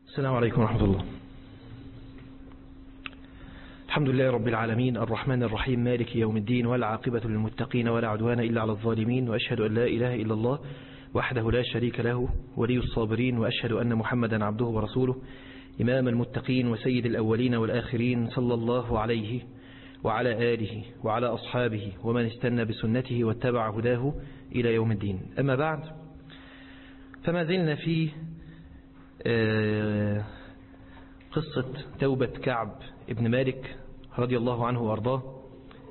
السلام عليكم ورحمة الله الحمد لله رب العالمين الرحمن الرحيم مالك يوم الدين والعاقبة للمتقين ولا عدوان إلا على الظالمين وأشهد أن لا إله إلا الله وحده لا شريك له ولي الصابرين وأشهد أن محمدا عبده ورسوله إمام المتقين وسيد الأولين والآخرين صلى الله عليه وعلى آله وعلى أصحابه ومن استنى بسنته واتبع هداه إلى يوم الدين أما بعد فما زلنا في قصة توبة كعب ابن مالك رضي الله عنه وارضاه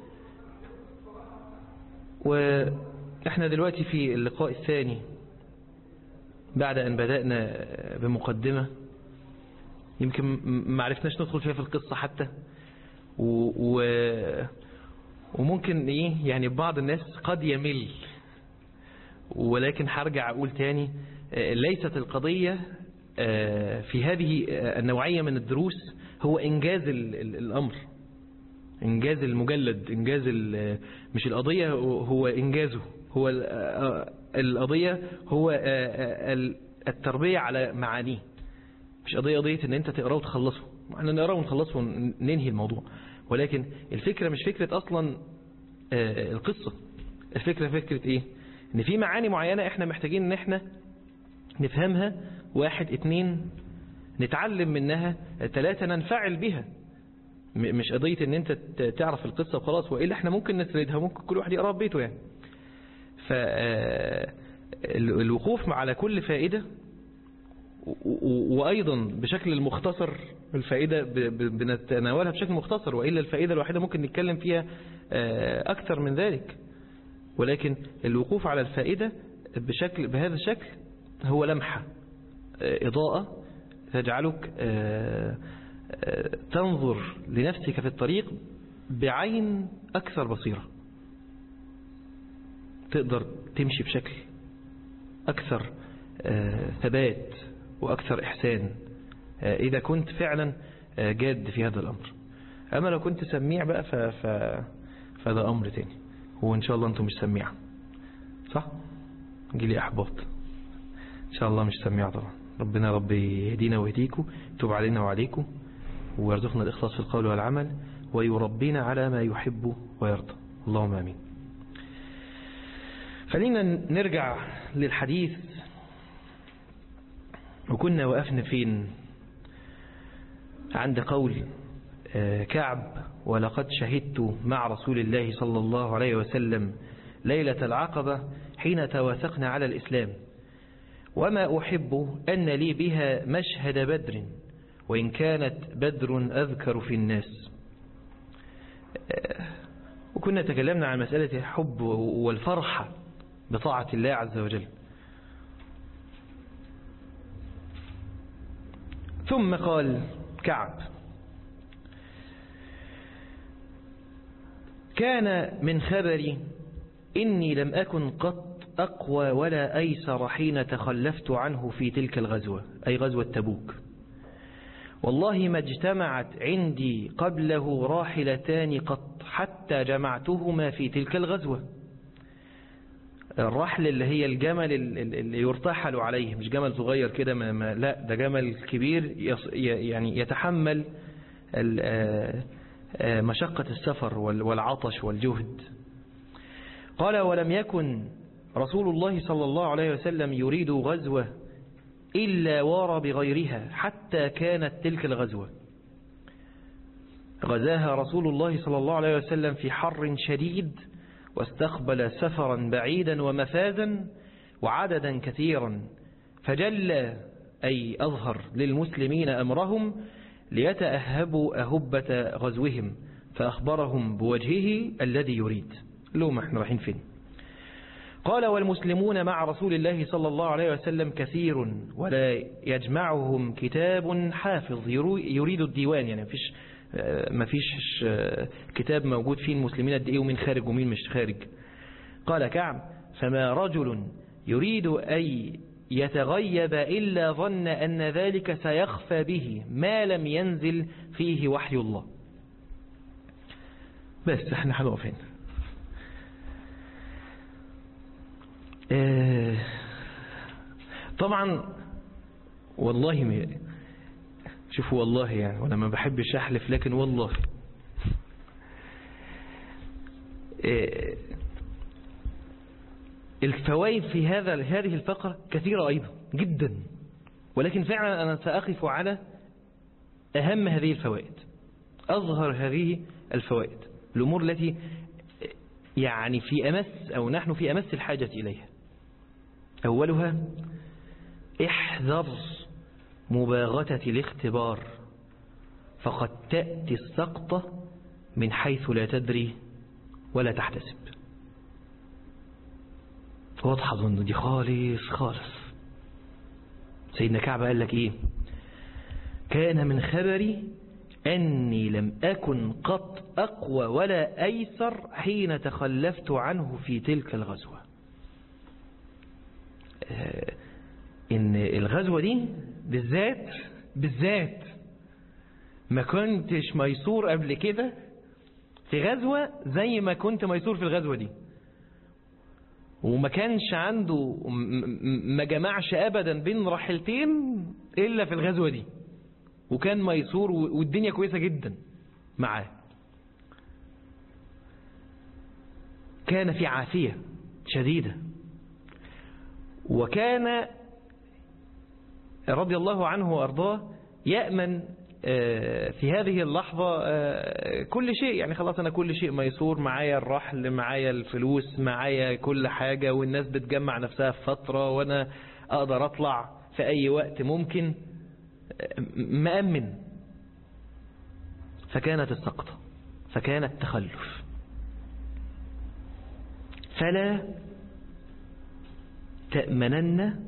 واحنا دلوقتي في اللقاء الثاني بعد ان بدأنا بمقدمة يمكن ما عرفناش ندخل فيها في القصة حتى و... و... وممكن ايه يعني بعض الناس قد يمل ولكن هرجع اقول تاني ليست القضية في هذه النوعية من الدروس هو إنجاز الأمر إنجاز المجلد إنجاز مش القضية هو إنجازه هو القضية هو التربية على معانيه مش قضية قضية ان انت تقراه وتخلصه احنا نقراه ونخلصه وننهي الموضوع ولكن الفكرة مش فكرة اصلا القصة الفكرة فكرة ايه ان في معاني معينة احنا محتاجين ان احنا نفهمها واحد اتنين نتعلم منها ثلاثة ننفعل بها مش قضية ان انت تعرف القصة وخلاص وإلا احنا ممكن نسردها ممكن كل واحد يقرأ بيته يعني فالوقوف على كل فائدة وأيضا بشكل المختصر الفائدة بنتناولها بشكل مختصر وإلا الفائدة الواحدة ممكن نتكلم فيها أكثر من ذلك ولكن الوقوف على الفائدة بشكل بهذا الشكل هو لمحة إضاءة تجعلك تنظر لنفسك في الطريق بعين أكثر بصيرة تقدر تمشي بشكل أكثر ثبات وأكثر إحسان إذا كنت فعلا جاد في هذا الأمر أما لو كنت سميع بقى ف... ف... فده أمر تاني وإن شاء الله أنتم مش سميع صح؟ جيلي أحباط إن شاء الله مش سميع طبعا ربنا رب يهدينا ويهديكم يتوب علينا وعليكم ويرزقنا الإخلاص في القول والعمل ويربينا على ما يحب ويرضى اللهم آمين خلينا نرجع للحديث وكنا وقفنا فين عند قول كعب ولقد شهدت مع رسول الله صلى الله عليه وسلم ليلة العقبة حين تواثقنا على الإسلام وما أحب أن لي بها مشهد بدر وإن كانت بدر أذكر في الناس وكنا تكلمنا عن مسألة الحب والفرحة بطاعة الله عز وجل ثم قال كعب كان من خبري إني لم أكن قط أقوى ولا أيسر حين تخلفت عنه في تلك الغزوة أي غزوة تبوك والله ما اجتمعت عندي قبله راحلتان قط حتى جمعتهما في تلك الغزوة الرحل اللي هي الجمل اللي يرتحل عليه مش جمل صغير كده ما ما لا ده جمل كبير يعني يتحمل مشقة السفر والعطش والجهد قال ولم يكن رسول الله صلى الله عليه وسلم يريد غزوة إلا وار بغيرها حتى كانت تلك الغزوة غزاها رسول الله صلى الله عليه وسلم في حر شديد واستقبل سفرا بعيدا ومفازا وعددا كثيرا فجل أي أظهر للمسلمين أمرهم ليتأهبوا أهبة غزوهم فأخبرهم بوجهه الذي يريد لهم احنا رايحين فين قال والمسلمون مع رسول الله صلى الله عليه وسلم كثير ولا يجمعهم كتاب حافظ يريد الديوان يعني مفيش مفيش كتاب موجود فيه المسلمين قد ايه ومين خارج ومين مش خارج قال كعب فما رجل يريد أن يتغيب إلا ظن أن ذلك سيخفى به ما لم ينزل فيه وحي الله بس احنا هنقف هنا طبعا والله شوفوا والله يعني وانا ما بحبش احلف لكن والله إيه، الفوائد في هذا هذه الفقرة كثيرة أيضا جدا ولكن فعلا أنا سأقف على أهم هذه الفوائد أظهر هذه الفوائد الأمور التي يعني في أمس أو نحن في أمس الحاجة إليها أولها احذر مباغتة الاختبار فقد تأتي السقطة من حيث لا تدري ولا تحتسب واضحة ظن دي خالص خالص سيدنا كعب قال لك ايه كان من خبري أني لم أكن قط أقوى ولا أيسر حين تخلفت عنه في تلك الغزوة آه، إن الغزوة دي بالذات بالذات ما كنتش ميسور قبل كده في غزوة زي ما كنت ميسور في الغزوة دي وما كانش عنده م- م- ما جمعش أبدا بين راحلتين إلا في الغزوة دي وكان ميسور و- والدنيا كويسة جدا معاه كان في عافية شديدة وكان رضي الله عنه وأرضاه يأمن آه، في هذه اللحظة آه، كل شيء يعني خلاص أنا كل شيء ميسور معايا الرحل معايا الفلوس معايا كل حاجة والناس بتجمع نفسها في فترة وأنا أقدر أطلع في أي وقت ممكن آه، مأمن فكانت السقطة فكان التخلف فلا تأمنن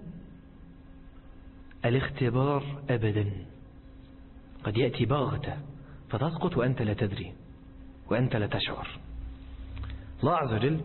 الاختبار أبدا قد يأتي بغتة فتسقط وأنت لا تدري وأنت لا تشعر الله عز وجل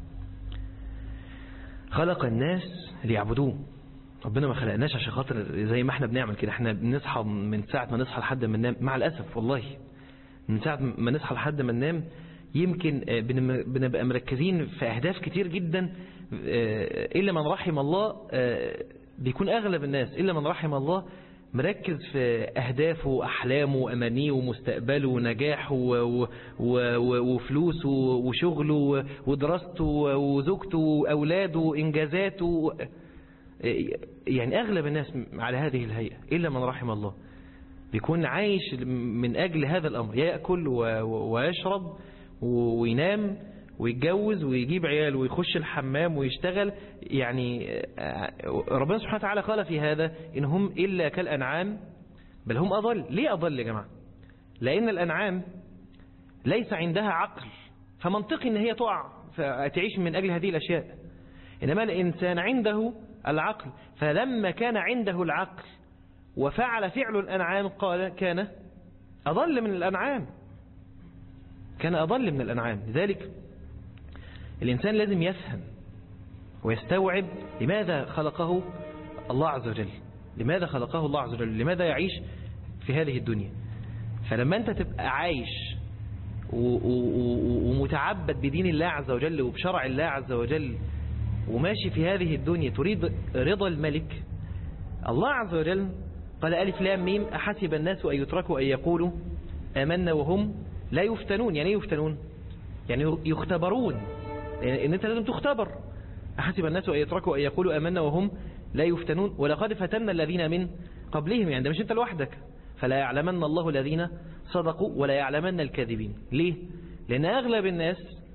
خلق الناس ليعبدوه ربنا ما خلقناش عشان خاطر زي ما احنا بنعمل كده احنا بنصحى من ساعة ما نصحى لحد ما ننام مع الأسف والله من ساعة ما نصحى لحد ما ننام يمكن آه، بنم- بنبقى مركزين في أهداف كتير جدا آه، إلا من رحم الله آه، بيكون أغلب الناس إلا من رحم الله مركز في أهدافه وأحلامه وأمانيه ومستقبله ونجاحه و- و- و- وفلوسه وشغله ودراسته وزوجته وأولاده وإنجازاته يعني أغلب الناس على هذه الهيئة إلا من رحم الله بيكون عايش من أجل هذا الأمر يأكل و- و- ويشرب و- وينام ويتجوز ويجيب عيال ويخش الحمام ويشتغل يعني آه، ربنا سبحانه وتعالى قال في هذا إن هم إلا كالأنعام بل هم أضل ليه أضل يا جماعة لأن الأنعام ليس عندها عقل فمنطقي إن هي تقع فتعيش من أجل هذه الأشياء إنما الإنسان عنده العقل فلما كان عنده العقل وفعل فعل الأنعام قال كان أضل من الأنعام كان أضل من الأنعام لذلك الإنسان لازم يفهم ويستوعب لماذا خلقه الله عز وجل لماذا خلقه الله عز وجل لماذا يعيش في هذه الدنيا فلما أنت تبقى عايش و- و- و- ومتعبد بدين الله عز وجل وبشرع الله عز وجل وماشي في هذه الدنيا تريد رضا الملك الله عز وجل قال ألف لام ميم أحسب الناس أن يتركوا أن يقولوا آمنا وهم لا يفتنون يعني ايه يفتنون يعني يختبرون يعني ان انت لازم تختبر أحسب الناس أن يتركوا أن يقولوا آمنا وهم لا يفتنون ولقد فتنا الذين من قبلهم يعني ده مش انت لوحدك فلا يعلمن الله الذين صدقوا ولا يعلمن الكاذبين ليه لأن أغلب الناس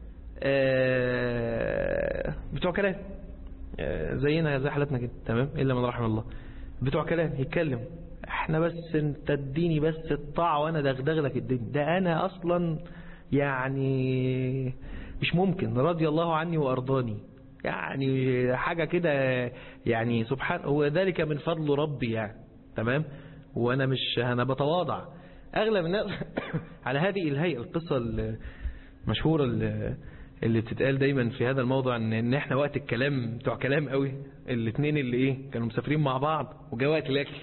آه، بتوع كلام آه، زينا زي حالتنا كده تمام إلا من رحم الله بتوع كلام يتكلم احنا بس انت اديني بس الطاعة وانا دغدغ لك الدنيا ده انا اصلا يعني مش ممكن رضي الله عني وارضاني يعني حاجة كده يعني سبحان هو ذلك من فضل ربي يعني تمام وانا مش انا بتواضع اغلب الناس على هذه الهيئة القصة المشهورة اللي اللي بتتقال دايما في هذا الموضوع ان ان احنا وقت الكلام بتوع كلام قوي الاثنين اللي ايه كانوا مسافرين مع بعض وجا وقت الاكل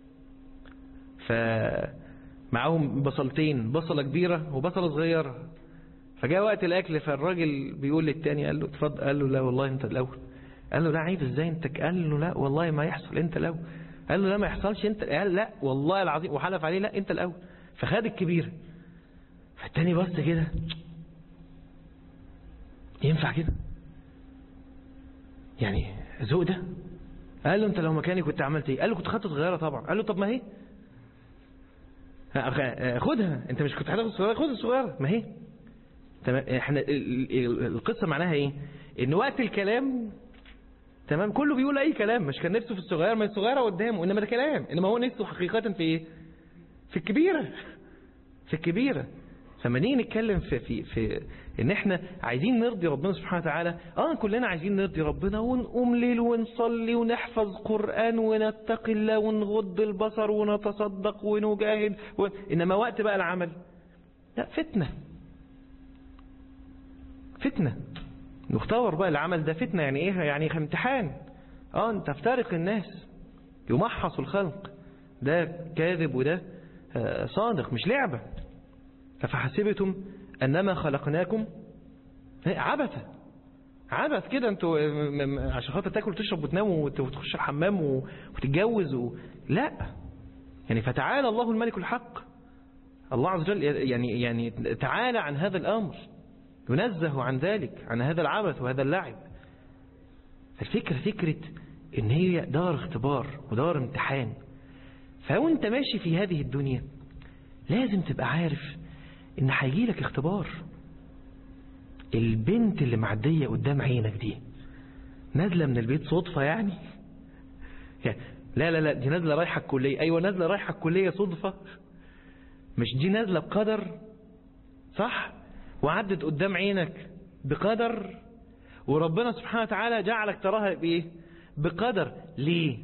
فمعاهم بصلتين بصلة كبيرة وبصلة صغيرة فجاء وقت الاكل فالراجل بيقول للتاني قال له اتفضل قال له لا والله انت الاول قال له لا عيب ازاي انت قال له لا والله ما يحصل انت الاول قال له لا ما يحصلش انت قال لا والله العظيم وحلف عليه لا انت الاول فخد الكبيره فالتاني بص كده ينفع كده يعني ذوق ده قال له انت لو مكاني كنت عملت ايه قال له كنت خدت صغيره طبعا قال له طب ما هي خدها انت مش كنت هتاخد الصغيره خد الصغيره ما هي تمام احنا القصه معناها ايه ان وقت الكلام تمام كله بيقول اي كلام مش كان نفسه في الصغيره ما الصغيره قدامه انما ده كلام انما هو نفسه حقيقه في ايه في الكبيره في الكبيره فما نيجي نتكلم في في في ان احنا عايزين نرضي ربنا سبحانه وتعالى اه كلنا عايزين نرضي ربنا ونقوم ليل ونصلي ونحفظ قران ونتقي الله ونغض البصر ونتصدق ونجاهد و... انما وقت بقى العمل لا فتنه فتنه نختبر بقى العمل ده فتنه يعني ايه يعني امتحان اه انت تفترق الناس يمحص الخلق ده كاذب وده آه صادق مش لعبه أفحسبتم أنما خلقناكم عبثا عبث كده انتوا عشان خاطر تاكل وتشرب وتنام وتخش الحمام وتتجوز و... لا يعني فتعالى الله الملك الحق الله عز وجل يعني يعني تعالى عن هذا الامر ينزه عن ذلك عن هذا العبث وهذا اللعب الفكرة فكرة ان هي دار اختبار ودار امتحان فوانت ماشي في هذه الدنيا لازم تبقى عارف ان هيجي لك اختبار البنت اللي معدية قدام عينك دي نازلة من البيت صدفة يعني لا لا لا دي نازلة رايحة الكلية ايوه نازلة رايحة الكلية صدفة مش دي نازلة بقدر صح وعدت قدام عينك بقدر وربنا سبحانه وتعالى جعلك تراها بايه بقدر ليه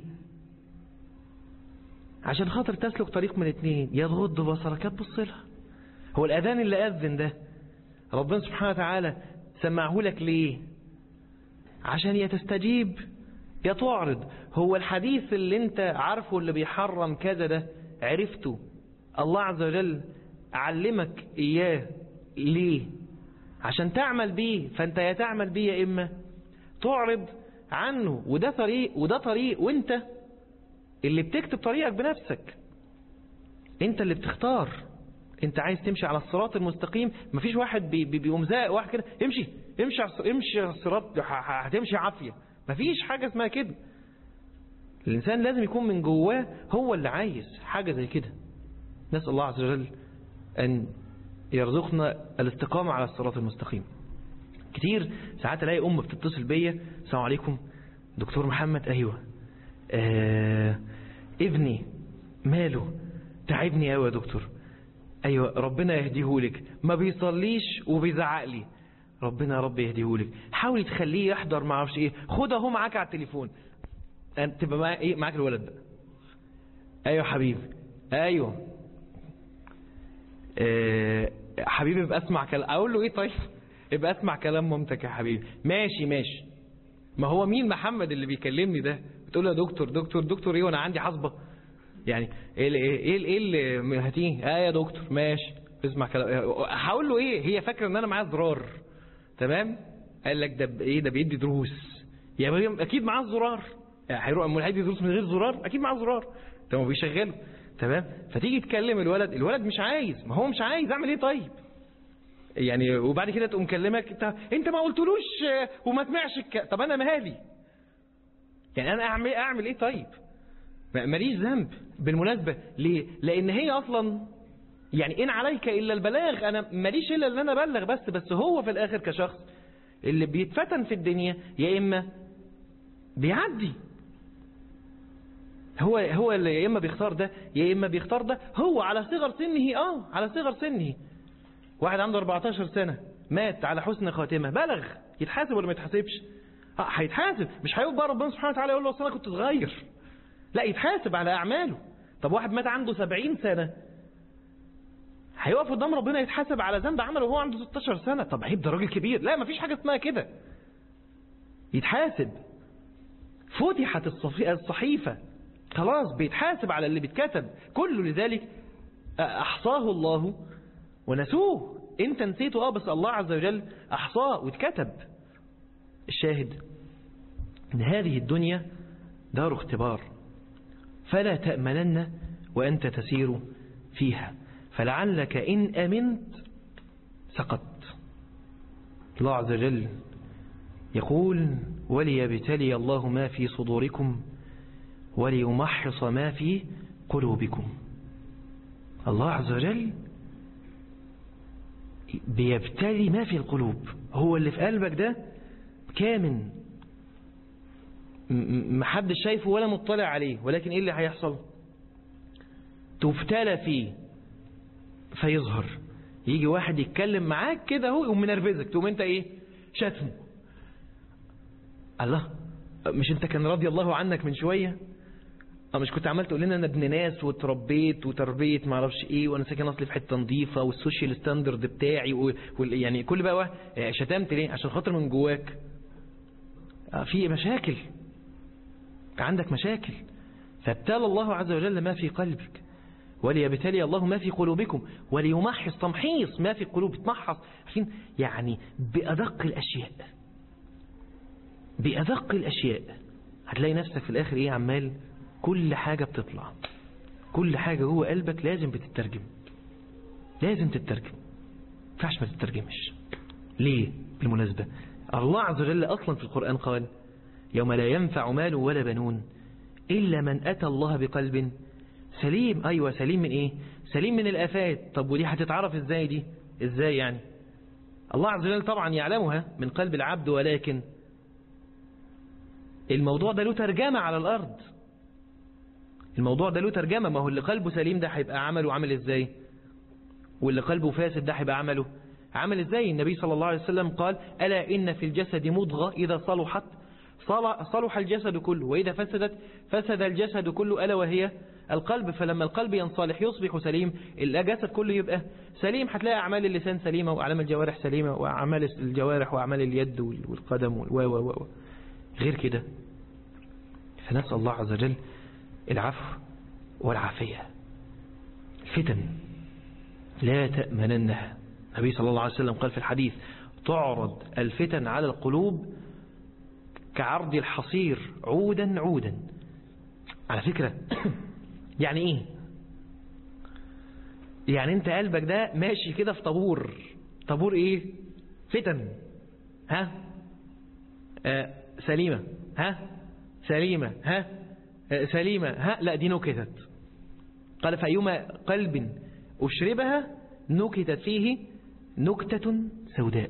عشان خاطر تسلك طريق من اتنين يا تغض بصرك يا تبص لها هو الأذان اللي أذن ده ربنا سبحانه وتعالى سمعه لك ليه عشان يا تستجيب يا تعرض هو الحديث اللي انت عارفه اللي بيحرم كذا ده عرفته الله عز وجل علمك إياه ليه عشان تعمل بيه فانت يا تعمل بيه يا إما تعرض عنه وده طريق وده طريق وانت اللي بتكتب طريقك بنفسك انت اللي بتختار انت عايز تمشي على الصراط المستقيم مفيش واحد بي بي بيقوم زائق واحد كده امشي امشي على امشي على الصراط هتمشي عافيه مفيش حاجه اسمها كده الانسان لازم يكون من جواه هو اللي عايز حاجه زي كده نسال الله عز وجل ان يرزقنا الاستقامه على الصراط المستقيم كتير ساعات الاقي ام بتتصل بيا السلام عليكم دكتور محمد ايوه آه ابني ماله تعبني قوي يا دكتور ايوه ربنا يهديهولك ما بيصليش وبيزعق لي ربنا يا رب يهديهولك حاول تخليه يحضر ما اعرفش ايه خد اهو معاك على التليفون انت تبقى معاك ايه معاك الولد ده ايوه حبيبي ايوه آه حبيبي ابقى اسمع كلام اقول له ايه طيب ابقى اسمع كلام مامتك يا حبيبي ماشي ماشي ما هو مين محمد اللي بيكلمني ده بتقول له يا دكتور دكتور دكتور ايه وانا عندي حصبه يعني ايه اللي ايه ايه اللي هاتيه اه يا دكتور ماشي اسمع كلام هقول له ايه هي فاكره ان انا معايا زرار تمام قال لك ده ايه ده بيدي دروس يعني اكيد معاه زرار هيروح امال هيدي دروس من غير زرار اكيد معاه زرار طب ما بيشغله تمام فتيجي تكلم الولد الولد مش عايز ما هو مش عايز اعمل ايه طيب يعني وبعد كده تقوم كلمك انت انت ما قلتلوش وما سمعش الك... طب انا مالي يعني انا اعمل اعمل ايه طيب ماليش ذنب بالمناسبة ليه لان هي اصلا يعني ان عليك الا البلاغ انا ماليش الا ان انا ابلغ بس بس هو في الاخر كشخص اللي بيتفتن في الدنيا يا اما بيعدي هو هو اللي يا اما بيختار ده يا اما بيختار ده هو على صغر سنه اه على صغر سنه واحد عنده 14 سنة مات على حسن خاتمة بلغ يتحاسب ولا ما يتحاسبش اه هيتحاسب مش هيقول بقى ربنا سبحانه وتعالى يقول له اصل انا كنت صغير لا يتحاسب على اعماله طب واحد مات عنده 70 سنة هيقف قدام ربنا يتحاسب على ذنب عمله وهو عنده 16 سنة طب عيب ده راجل كبير لا مفيش حاجة اسمها كده يتحاسب فتحت الصحيفة خلاص بيتحاسب على اللي بيتكتب كله لذلك أحصاه الله ونسوه انت نسيته اه بس الله عز وجل أحصاه واتكتب الشاهد ان هذه الدنيا دار اختبار فلا تأمنن وأنت تسير فيها فلعلك إن أمنت سقطت الله عز وجل يقول وليبتلي الله ما في صدوركم وليمحص ما في قلوبكم الله عز وجل بيبتلي ما في القلوب هو اللي في قلبك ده كامن محدش شايفه ولا مطلع عليه ولكن ايه اللي هيحصل تبتلى فيه فيظهر يجي واحد يتكلم معاك كده اهو يقوم منرفزك تقوم انت ايه شتم الله مش انت كان راضي الله عنك من شويه اه مش كنت عمال تقول لنا انا ابن ناس واتربيت وتربيه ما اعرفش ايه وانا ساكن اصلي في حته نظيفه والسوشيال ستاندرد بتاعي و... وال... يعني كل بقى شتمت ليه عشان خاطر من جواك اه في مشاكل عندك مشاكل فابتلى الله عز وجل ما في قلبك وليبتلي الله ما في قلوبكم وليمحص تمحيص ما في القلوب تمحص عارفين يعني بأدق الأشياء بأدق الأشياء هتلاقي نفسك في الآخر إيه عمال كل حاجة بتطلع كل حاجة جوه قلبك لازم بتترجم لازم تترجم فعش ما تترجمش ليه بالمناسبة الله عز وجل أصلا في القرآن قال يوم لا ينفع مال ولا بنون إلا من أتى الله بقلب سليم أيوة سليم من إيه سليم من الآفات طب ودي هتتعرف إزاي دي إزاي يعني الله عز وجل طبعا يعلمها من قلب العبد ولكن الموضوع ده له ترجمة على الأرض الموضوع ده له ترجمة ما هو اللي قلبه سليم ده هيبقى عمله عامل إزاي واللي قلبه فاسد ده هيبقى عمله عمل إزاي النبي صلى الله عليه وسلم قال ألا إن في الجسد مضغة إذا صلحت صلح الجسد كله وإذا فسدت فسد الجسد كله ألا وهي القلب فلما القلب ينصلح يصبح سليم الجسد كله يبقى سليم هتلاقي أعمال اللسان سليمة وأعمال الجوارح سليمة وأعمال الجوارح وأعمال اليد والقدم و و و غير كده فنسأل الله عز وجل العفو والعافية الفتن لا تأمننها النبي صلى الله عليه وسلم قال في الحديث تعرض الفتن على القلوب كعرض الحصير عودا عودا على فكرة يعني ايه يعني انت قلبك ده ماشي كده في طابور طابور ايه فتن ها آه سليمة ها سليمة ها آه سليمة ها لا دي نكتت قال فأيما قلب أشربها نكتت فيه نكتة سوداء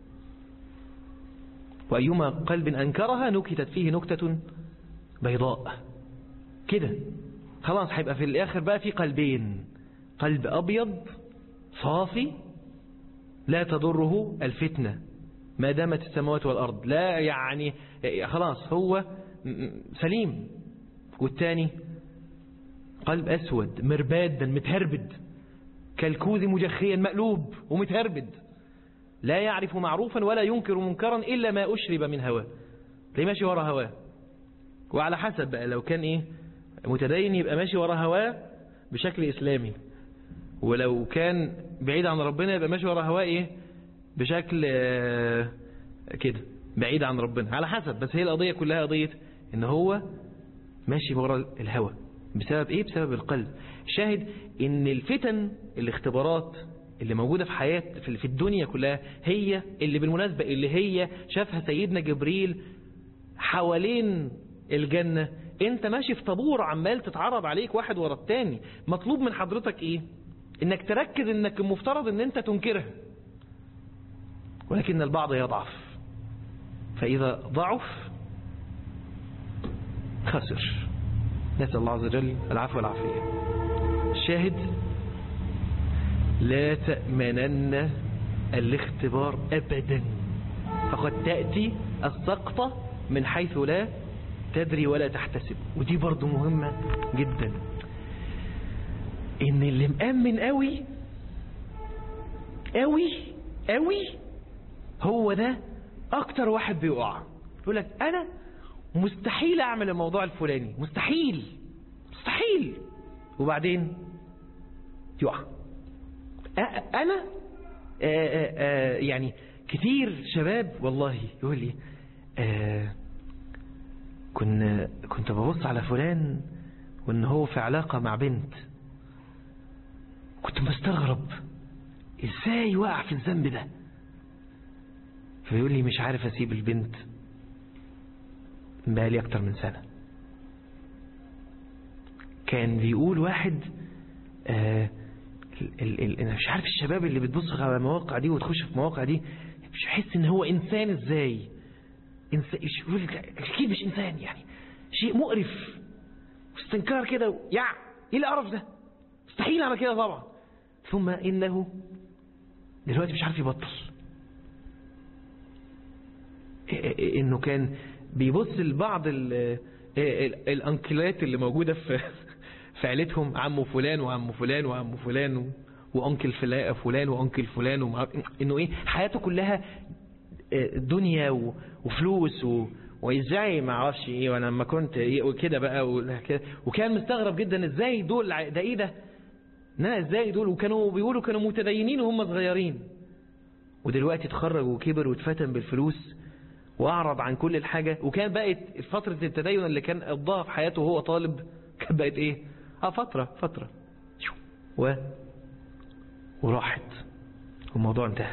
وأيما قلب أنكرها نكتت فيه نكتة بيضاء كده خلاص هيبقى في الآخر بقى في قلبين قلب أبيض صافي لا تضره الفتنة ما دامت السماوات والأرض لا يعني خلاص هو سليم والتاني قلب أسود مربادا متهربد كالكوز مجخيا مقلوب ومتهربد لا يعرف معروفا ولا ينكر منكرا إلا ما أشرب من هواه تلاقيه ماشي ورا هواه وعلى حسب بقى لو كان إيه متدين يبقى ماشي ورا هواه بشكل إسلامي ولو كان بعيد عن ربنا يبقى ماشي ورا هواه إيه بشكل كده بعيد عن ربنا على حسب بس هي القضية كلها قضية إن هو ماشي ورا الهوى بسبب إيه بسبب القلب شاهد إن الفتن الاختبارات اللي موجودة في حياة في الدنيا كلها هي اللي بالمناسبة اللي هي شافها سيدنا جبريل حوالين الجنة انت ماشي في طابور عمال تتعرض عليك واحد ورا التاني مطلوب من حضرتك ايه انك تركز انك المفترض ان انت تنكرها ولكن البعض يضعف فاذا ضعف خسر نسأل الله عز وجل العفو والعافية الشاهد لا تأمنن الاختبار أبدا فقد تأتي السقطة من حيث لا تدري ولا تحتسب ودي برضو مهمة جدا ان اللي مأمن قوي قوي قوي هو ده اكتر واحد بيقع يقول لك انا مستحيل اعمل الموضوع الفلاني مستحيل مستحيل وبعدين يقع انا آآ آآ يعني كتير شباب والله يقول لي كنا كنت ببص على فلان وان هو في علاقة مع بنت كنت مستغرب ازاي وقع في الذنب ده فيقول لي مش عارف اسيب البنت بقالي اكتر من سنة كان بيقول واحد آه ال ال ال مش عارف الشباب اللي بتبص على المواقع دي وتخش في المواقع دي مش حس ان هو انسان ازاي انسان يقول لك اكيد مش انسان يعني شيء مقرف واستنكار كده يع ايه القرف ده مستحيل اعمل كده طبعا ثم انه دلوقتي مش عارف يبطل انه كان بيبص لبعض الانكلات اللي موجودة في في عيلتهم عمه فلان وعم فلان وعم فلان وانكل فلان وانكل فلان ومع... انه ايه حياته كلها دنيا وفلوس و... وازاي ما اعرفش ايه وانا لما كنت ايه وكده بقى وكده وكان مستغرب جدا ازاي دول ده ايه ده لا ازاي دول وكانوا بيقولوا كانوا متدينين وهم صغيرين ودلوقتي اتخرج وكبر واتفتن بالفلوس واعرض عن كل الحاجة وكان بقت فترة التدين اللي كان قضاها في حياته وهو طالب كانت بقت ايه اه فترة فترة و وراحت والموضوع انتهى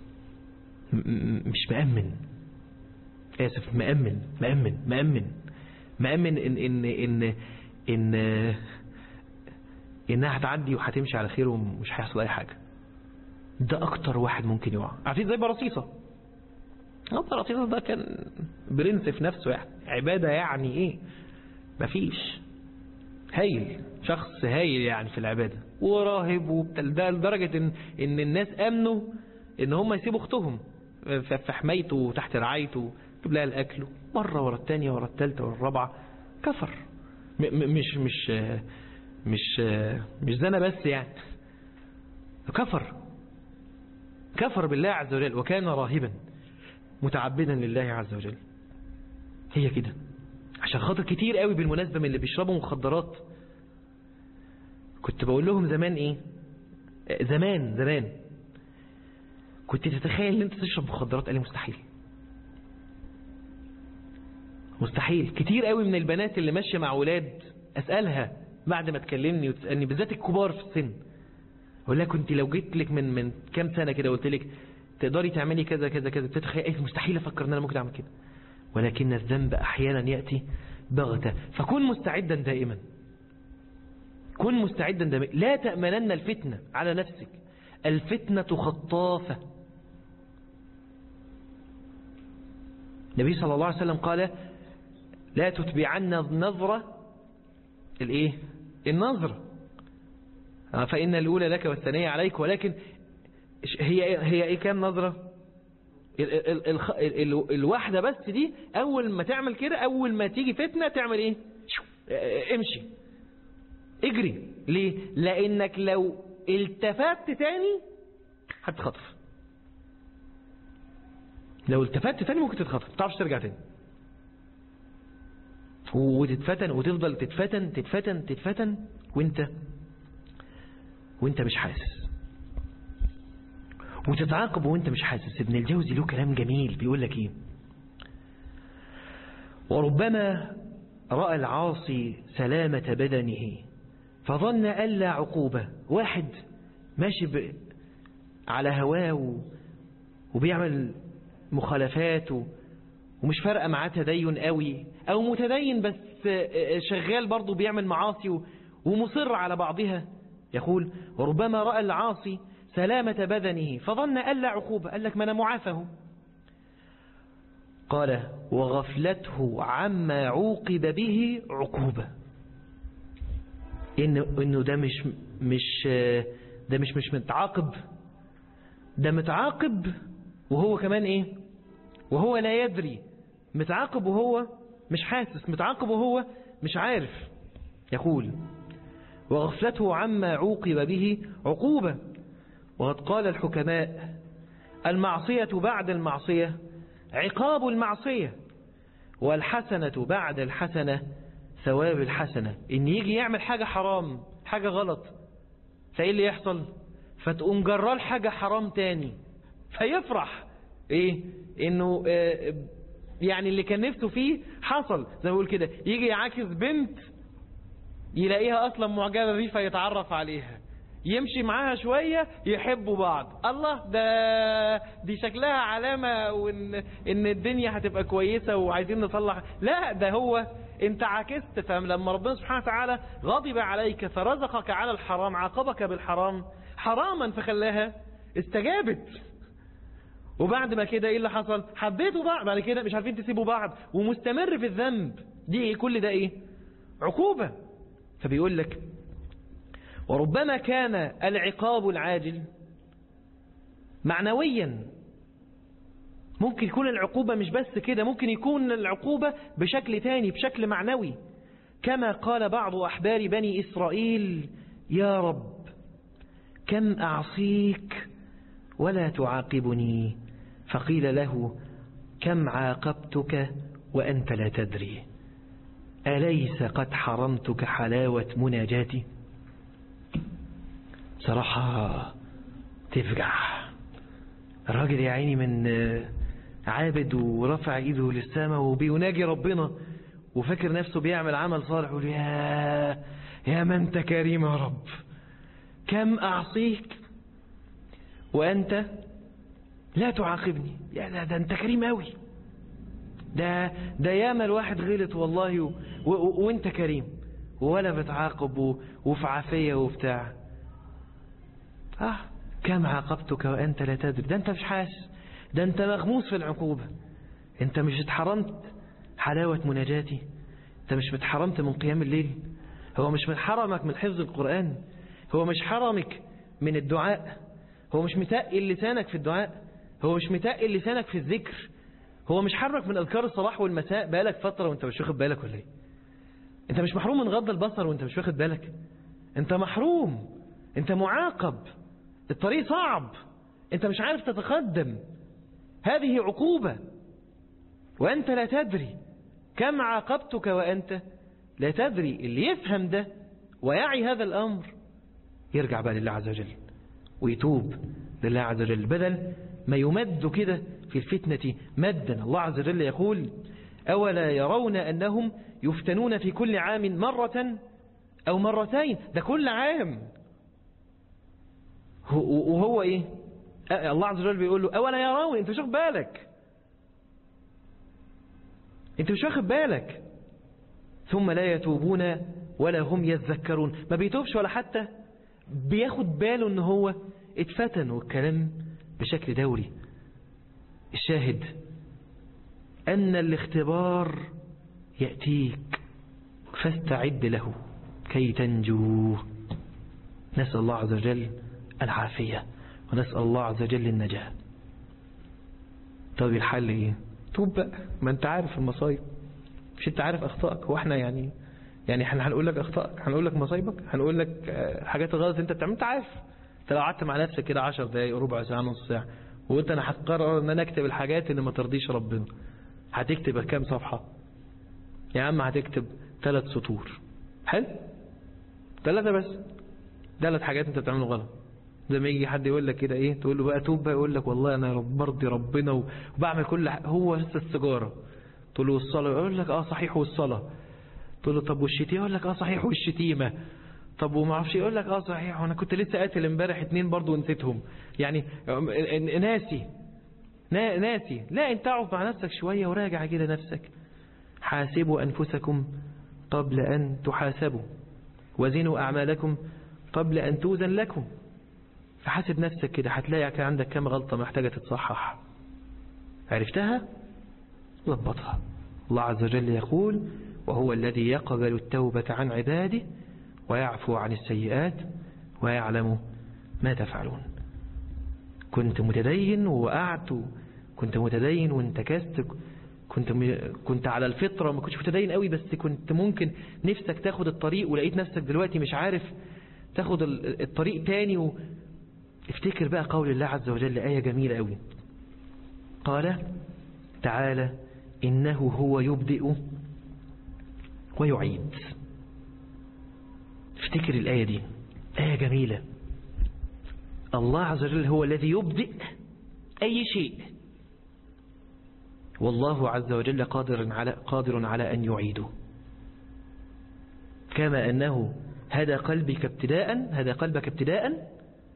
مش مأمن آسف مأمن مأمن مأمن مأمن إن إن إن إن إنها هتعدي وهتمشي على خير ومش هيحصل أي حاجة ده أكتر واحد ممكن يقع عارفين زي برصيصة برصيصة ده كان برنس في نفسه يعني عبادة يعني إيه مفيش هايل شخص هايل يعني في العبادة وراهب وبتل ده لدرجة إن, إن الناس أمنوا إن هم يسيبوا أختهم في حمايته وتحت رعايته يجيب لها الأكل مرة ورا الثانية ورا الثالثة ورا الرابعة كفر مش مش مش مش زنا بس يعني كفر كفر بالله عز وجل وكان راهبا متعبدا لله عز وجل هي كده عشان خاطر كتير قوي بالمناسبة من اللي بيشربوا مخدرات كنت بقول لهم زمان ايه زمان زمان كنت تتخيل ان انت تشرب مخدرات قال لي مستحيل مستحيل كتير قوي من البنات اللي ماشيه مع ولاد اسالها بعد ما تكلمني وتسالني بالذات الكبار في السن اقول لها كنت لو جيت لك من من كام سنه كده قلت لك تقدري تعملي كذا كذا كذا تتخيل ايه مستحيل افكر ان انا ممكن اعمل كده ولكن الذنب احيانا ياتي بغته فكن مستعدا دائما كن مستعدا دائما لا تامنن الفتنه على نفسك الفتنه خطافه النبي صلى الله عليه وسلم قال لا تتبعن النظرة الايه النظرة فإن الأولى لك والثانية عليك ولكن هي هي ايه كام نظرة ال ال ال ال الواحدة بس دي أول ما تعمل كده أول ما تيجي فتنة تعمل ايه امشي اجري ليه لأنك لو التفت تاني هتخطف لو التفت تاني ممكن تتخطف ما تعرفش ترجع تاني وتتفتن وتفضل تتفتن تتفتن تتفتن وانت وانت مش حاسس وتتعاقب وانت مش حاسس ابن الجوزي له كلام جميل بيقول لك ايه وربما رأى العاصي سلامة بدنه فظن ألا عقوبة واحد ماشي ب... على هواه وبيعمل مخالفات ومش فارقه معاه تدين قوي او متدين بس شغال برضه بيعمل معاصي ومصر على بعضها يقول وربما رأى العاصي سلامة بدنه فظن ألا عقوبة قال لك ما أنا معافه قال وغفلته عما عوقب به عقوبة إنه, إنه ده مش مش ده مش مش متعاقب ده متعاقب وهو كمان ايه وهو لا يدري متعاقب وهو مش حاسس متعاقب وهو مش عارف يقول وغفلته عما عوقب به عقوبة وقد قال الحكماء المعصية بعد المعصية عقاب المعصية والحسنة بعد الحسنة ثواب الحسنة إن يجي يعمل حاجة حرام حاجة غلط فإيه اللي يحصل فتقوم جرال حاجة حرام تاني فيفرح ايه انه آه يعني اللي كان نفسه فيه حصل زي ما بقول كده يجي يعاكس بنت يلاقيها أصلا معجبة بيه فيتعرف عليها يمشي معاها شوية يحبوا بعض الله ده دي شكلها علامة وإن إن الدنيا هتبقى كويسة وعايزين نصلح لا ده هو انت عكست فلما ربنا سبحانه وتعالى غضب عليك فرزقك على الحرام عاقبك بالحرام حراما فخلاها استجابت وبعد ما كده ايه اللي حصل حبيتوا بعض بعد كده مش عارفين تسيبوا بعض ومستمر في الذنب دي ايه كل ده ايه عقوبة فبيقول لك وربما كان العقاب العاجل معنويا ممكن يكون العقوبة مش بس كده ممكن يكون العقوبة بشكل تاني بشكل معنوي كما قال بعض أحبار بني إسرائيل يا رب كم أعصيك ولا تعاقبني فقيل له كم عاقبتك وأنت لا تدري أليس قد حرمتك حلاوة مناجاتي صراحة تفجع الراجل يا عيني من عابد ورفع ايده للسماء وبيناجي ربنا وفاكر نفسه بيعمل عمل صالح يقول يا يا من انت كريم يا رب كم اعصيك وانت لا تعاقبني يا ده, ده انت كريم قوي ده ده ياما الواحد غلط والله و و وانت كريم ولا بتعاقب وفي عافيه وبتاع اه كم عاقبتك وانت لا تدري ده انت مش حاسس ده انت مغموس في العقوبة انت مش اتحرمت حلاوة مناجاتي انت مش متحرمت من قيام الليل هو مش حرمك من حفظ القرآن هو مش حرمك من الدعاء هو مش متقل لسانك في الدعاء هو مش متقل لسانك في الذكر هو مش حرمك من أذكار الصباح والمساء بقالك فترة وانت مش واخد بالك ولا ايه انت مش محروم من غض البصر وانت مش واخد بالك انت محروم انت معاقب الطريق صعب انت مش عارف تتقدم هذه عقوبة وأنت لا تدري كم عاقبتك وأنت لا تدري اللي يفهم ده ويعي هذا الأمر يرجع بقى لله عز وجل ويتوب لله عز وجل بدل ما يمد كده في الفتنة مدا الله عز وجل يقول أولا يرون أنهم يفتنون في كل عام مرة أو مرتين ده كل عام وهو إيه الله عز وجل بيقول له أولا يرون أنت مش واخد بالك أنت مش واخد بالك ثم لا يتوبون ولا هم يذكرون ما بيتوبش ولا حتى بياخد باله ان هو اتفتن والكلام بشكل دوري الشاهد أن الاختبار يأتيك فاستعد له كي تنجو نسأل الله عز وجل العافية ونسأل الله عز وجل النجاة طب الحل ايه توب بقى ما انت عارف المصايب مش انت عارف اخطائك هو احنا يعني يعني احنا هنقول لك اخطائك هنقول لك مصايبك هنقول لك حاجات الغلط انت بتعمل انت عارف انت لو قعدت مع نفسك كده 10 دقايق ربع ساعه نص ساعه وقلت انا هقرر ان انا اكتب الحاجات اللي ما ترضيش ربنا هتكتب كام صفحه يا عم هتكتب ثلاث سطور حلو ثلاثه بس ثلاث حاجات انت بتعمله غلط زي ما يجي حد يقول لك كده ايه تقول له بقى توب بقى يقول لك والله انا برضي ربنا وبعمل كل حاجة. هو لسه السيجاره تقول له والصلاه يقول لك اه صحيح والصلاه تقول له طب والشتيمه يقول لك اه صحيح والشتيمه طب وما اعرفش يقول لك اه صحيح وانا كنت لسه قاتل امبارح اتنين برضه ونسيتهم يعني ناسي ناسي لا انت اقعد مع نفسك شويه وراجع كده نفسك حاسبوا انفسكم قبل ان تحاسبوا وزنوا اعمالكم قبل ان توزن لكم فحاسب نفسك كده هتلاقي كان عندك كام غلطة محتاجة تتصحح عرفتها ضبطها الله عز وجل يقول وهو الذي يقبل التوبة عن عباده ويعفو عن السيئات ويعلم ما تفعلون كنت متدين ووقعت كنت متدين وانتكست كنت كنت على الفطرة ما كنتش متدين قوي بس كنت ممكن نفسك تاخد الطريق ولقيت نفسك دلوقتي مش عارف تاخد الطريق تاني و... افتكر بقى قول الله عز وجل آية جميلة قوي قال تعالى إنه هو يبدئ ويعيد افتكر الآية دي آية جميلة الله عز وجل هو الذي يبدئ أي شيء والله عز وجل قادر على قادر على أن يعيده كما أنه هدى قلبك ابتداء هدى قلبك ابتداء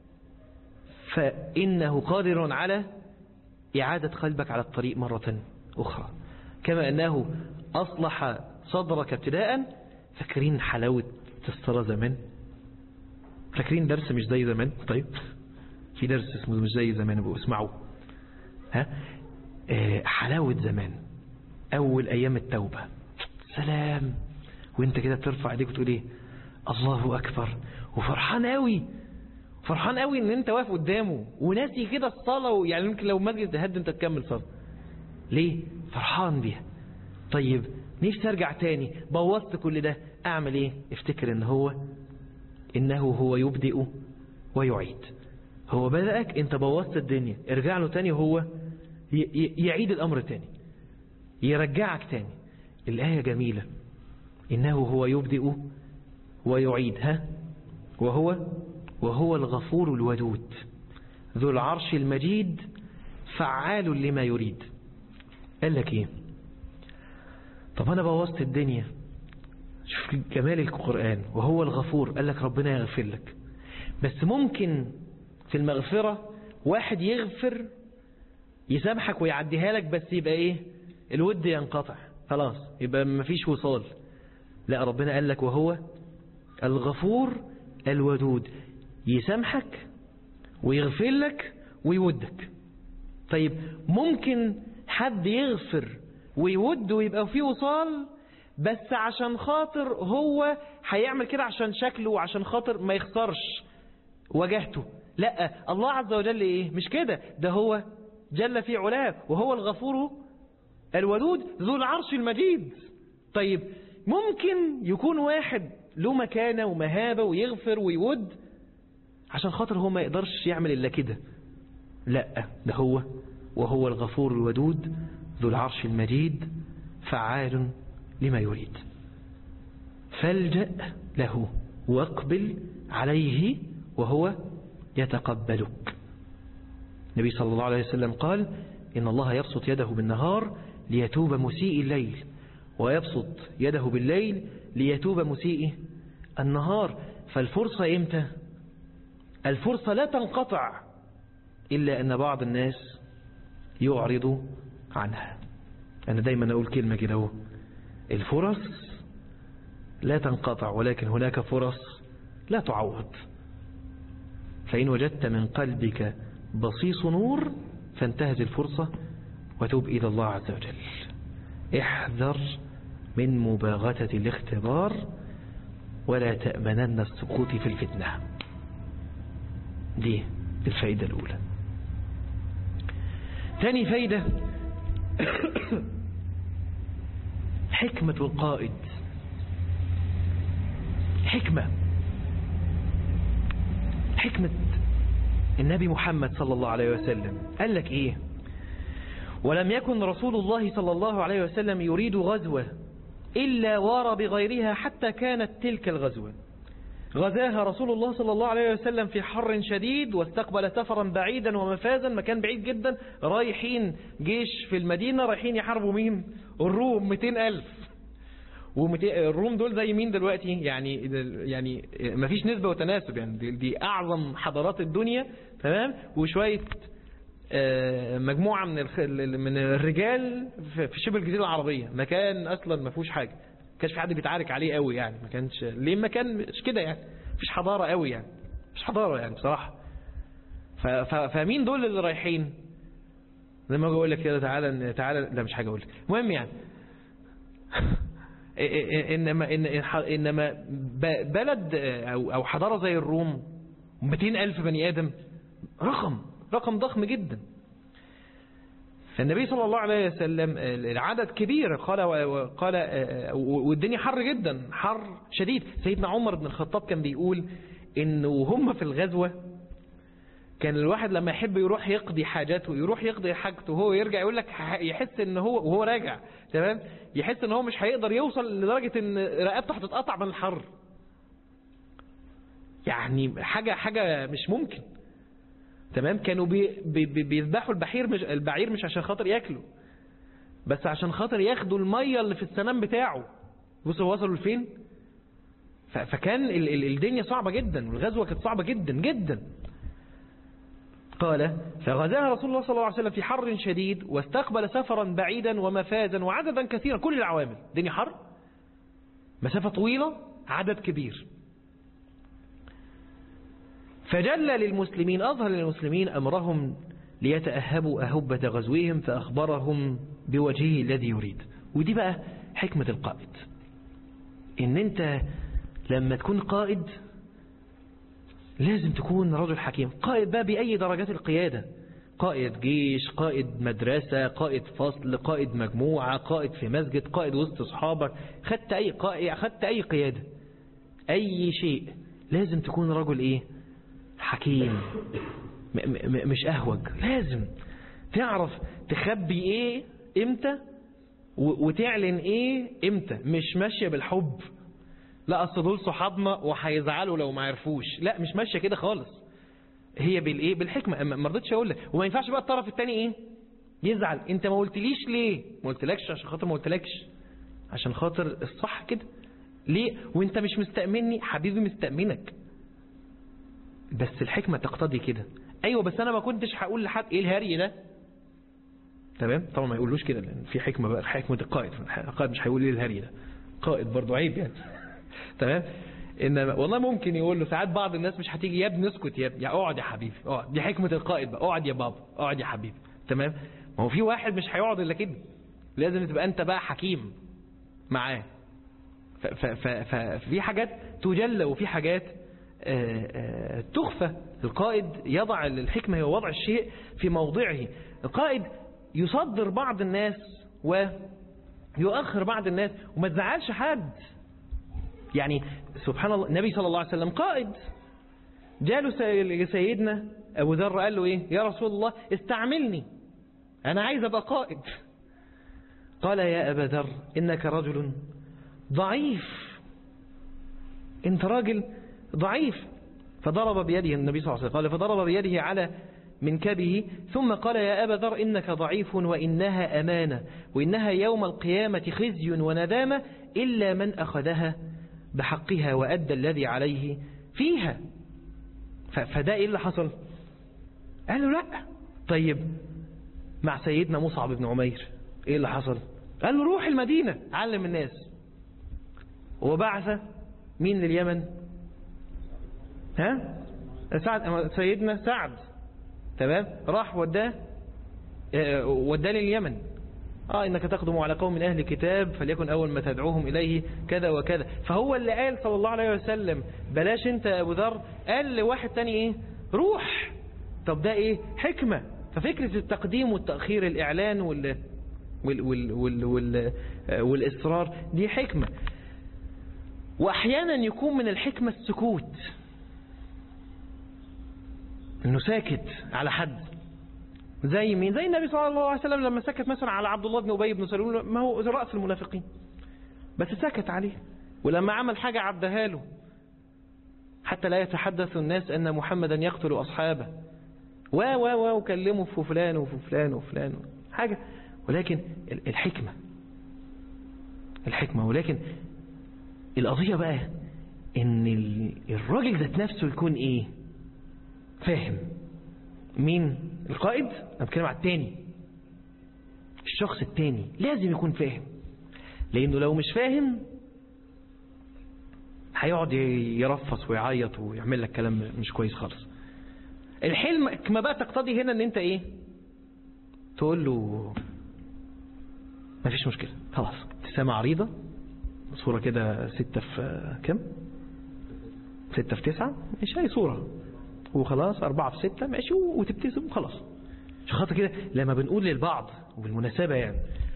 فإنه قادر على إعادة قلبك على الطريق مرة أخرى كما أنه أصلح صدرك ابتداء فاكرين حلاوة الصلاة زمان فاكرين درس مش زي زمان طيب في درس اسمه مش زي زمان ابقوا اسمعوا ها اه حلاوة زمان أول أيام التوبة سلام وانت كده بترفع ايديك وتقول ايه الله أكبر وفرحان قوي فرحان قوي ان انت واقف قدامه وناسي كده الصلاة يعني يمكن لو مسجد هد انت تكمل صلاة ليه فرحان بيها طيب نفسي ارجع تاني بوظت كل ده اعمل ايه افتكر ان هو انه هو يبدئ ويعيد هو بدأك انت بوظت الدنيا ارجع له تاني وهو يعيد الامر تاني يرجعك تاني الآية جميلة إنه هو يبدئ ويعيد ها وهو وهو الغفور الودود ذو العرش المجيد فعال لما يريد قال لك ايه طب انا بوظت الدنيا شوف جمال القرآن وهو الغفور قال لك ربنا يغفر لك بس ممكن في المغفرة واحد يغفر يسامحك ويعديها لك بس يبقى ايه الود ينقطع خلاص يبقى مفيش وصال لا ربنا قال لك وهو الغفور الودود يسامحك ويغفر لك ويودك طيب ممكن حد يغفر ويود ويبقى فيه وصال بس عشان خاطر هو هيعمل كده عشان شكله وعشان خاطر ما يخسرش وجهته لا الله عز وجل ايه مش كده ده هو جل في علاه وهو الغفور الودود ذو العرش المجيد طيب ممكن يكون واحد له مكانة ومهابة ويغفر ويود عشان خاطر هو ما يقدرش يعمل إلا كده لا ده هو وهو الغفور الودود ذو العرش المجيد فعال لما يريد فالجأ له واقبل عليه وهو يتقبلك النبي صلى الله عليه وسلم قال إن الله يبسط يده بالنهار ليتوب مسيء الليل ويبسط يده بالليل ليتوب مسيء النهار فالفرصة إمتى الفرصة لا تنقطع إلا أن بعض الناس يعرض عنها أنا دايما أقول كلمة كده هو الفرص لا تنقطع ولكن هناك فرص لا تعوض فإن وجدت من قلبك بصيص نور فانتهز الفرصة وتوب إلى الله عز وجل احذر من مباغتة الاختبار ولا تأمنن السقوط في الفتنة دي الفائدة الأولى ثاني فايدة حكمة القائد حكمة حكمة النبي محمد صلى الله عليه وسلم قال لك ايه ولم يكن رسول الله صلى الله عليه وسلم يريد غزوة إلا وار بغيرها حتى كانت تلك الغزوة غزاها رسول الله صلى الله عليه وسلم في حر شديد واستقبل سفرا بعيدا ومفازا مكان بعيد جدا رايحين جيش في المدينة رايحين يحاربوا مين الروم 200 ألف والروم دول زي مين دلوقتي يعني يعني مفيش نسبة وتناسب يعني دي, دي أعظم حضارات الدنيا تمام وشوية مجموعة من من الرجال في شبه الجزيرة العربية مكان أصلا ما فيهوش حاجة ما كانش في حد بيتعارك عليه قوي يعني ما كانش ليه مكان مش كده يعني مفيش حضارة قوي يعني مش حضارة يعني بصراحة فمين دول اللي رايحين زي ما اقول لك كده تعالى تعالى لا مش حاجة اقول لك المهم يعني انما انما بلد او او حضاره زي الروم 200 الف بني ادم رقم رقم ضخم جدا فالنبي صلى الله عليه وسلم العدد كبير قال قال والدنيا حر جدا حر شديد سيدنا عمر بن الخطاب كان بيقول انه هم في الغزوه كان الواحد لما يحب يروح يقضي حاجاته يروح يقضي حاجته وهو يرجع يقول لك يحس ان هو وهو راجع تمام يحس ان هو مش هيقدر يوصل لدرجة ان رقبته هتتقطع من الحر يعني حاجة حاجة مش ممكن تمام كانوا بي بي بيذبحوا البحير مش البعير مش عشان خاطر ياكلوا بس عشان خاطر ياخدوا المية اللي في السنام بتاعه بصوا وصلوا لفين ف- فكان ال- ال- الدنيا صعبة جدا والغزوة كانت صعبة جدا جدا قال فغزاها رسول الله صلى الله عليه وسلم في حر شديد واستقبل سفرا بعيدا ومفازا وعددا كثيرا كل العوامل الدنيا حر مسافة طويلة عدد كبير فجل للمسلمين أظهر للمسلمين أمرهم ليتأهبوا أهبة غزوهم فأخبرهم بوجهه الذي يريد ودي بقى حكمة القائد إن أنت لما تكون قائد لازم تكون رجل حكيم قائد بقى بأي درجات القيادة قائد جيش قائد مدرسة قائد فصل قائد مجموعة قائد في مسجد قائد وسط أصحابك خدت أي, قائد خدت أي قيادة أي شيء لازم تكون رجل إيه حكيم م م مش أهوج لازم تعرف تخبي إيه إمتى و- وتعلن إيه إمتى مش ماشية بالحب لا أصل دول صحابنا وهيزعلوا لو ما عرفوش لا مش ماشية كده خالص هي بالايه بالحكمه ما ما رضيتش اقول لك وما ينفعش بقى الطرف الثاني ايه يزعل انت ما قلتليش ليه ما قلتلكش عشان خاطر ما قلتلكش عشان خاطر الصح كده ليه وانت مش مستأمني حبيبي مستأمنك بس الحكمة تقتضي كده ايوه بس انا ما كنتش هقول لحد ايه الهري ده تمام طبعا ما يقولوش كده لان في حكمة بقى حكمة القائد القائد مش هيقول ايه الهري ده قائد برضو عيب يعني تمام انما والله ممكن يقول له ساعات بعض الناس مش هتيجي يا ابني اسكت يا ابني يا اقعد يا حبيبي اقعد دي حكمة القائد بقى اقعد يا بابا اقعد يا حبيبي تمام ما هو في واحد مش هيقعد الا كده لازم تبقى انت بقى حكيم معاه ف- ف- ف- ففي حاجات تجلى وفي حاجات آه، آه، تخفى القائد يضع الحكمة هو وضع الشيء في موضعه القائد يصدر بعض الناس ويؤخر بعض الناس وما تزعلش حد يعني سبحان الله النبي صلى الله عليه وسلم قائد جاله سي- سيدنا أبو ذر قال له إيه يا رسول الله استعملني أنا عايز أبقى قائد قال يا أبا ذر إنك رجل ضعيف أنت راجل ضعيف فضرب بيده النبي صلى الله عليه وسلم قال فضرب بيده على منكبه ثم قال يا أبا ذر إنك ضعيف وإنها أمانة وإنها يوم القيامة خزي وندامة إلا من أخذها بحقها وأدى الذي عليه فيها ف- فده إيه اللي حصل قال له لا طيب مع سيدنا مصعب بن عمير إيه اللي حصل قال له روح المدينة علم الناس وبعث مين لليمن ها سعد سيدنا سعد تمام راح وداه آه، وداه لليمن اه انك تقدم على قوم من اهل كتاب فليكن اول ما تدعوهم اليه كذا وكذا فهو اللي قال صلى الله عليه وسلم بلاش انت يا ابو ذر قال لواحد تاني ايه روح طب ده ايه حكمة ففكرة التقديم والتأخير الاعلان وال وال وال وال وال آه، والاصرار دي حكمة واحيانا يكون من الحكمة السكوت انه ساكت على حد زي مين زي النبي صلى الله عليه وسلم لما سكت مثلا على عبد الله بن ابي بن سلول ما هو رأس المنافقين بس سكت عليه ولما عمل حاجة عدها له حتى لا يتحدث الناس أن محمدا يقتل أصحابه و و و وكلموا في فلان وفي فلان وفلان حاجة ولكن ال- الحكمة الحكمة ولكن القضية بقى ان ال- الراجل ذات نفسه يكون ايه فاهم مين القائد انا بتكلم على التاني الشخص التاني لازم يكون فاهم لانه لو مش فاهم هيقعد يرفص ويعيط ويعمل لك كلام مش كويس خالص الحلم ما بقى تقتضي هنا ان انت ايه تقول له مفيش مشكلة خلاص ابتسامة عريضة صورة كده ستة في كم ستة في تسعة مش هي صورة وخلاص أربعة في ستة ماشي وتبتسم وخلاص عشان خاطر كده لما بنقول للبعض وبالمناسبة يعني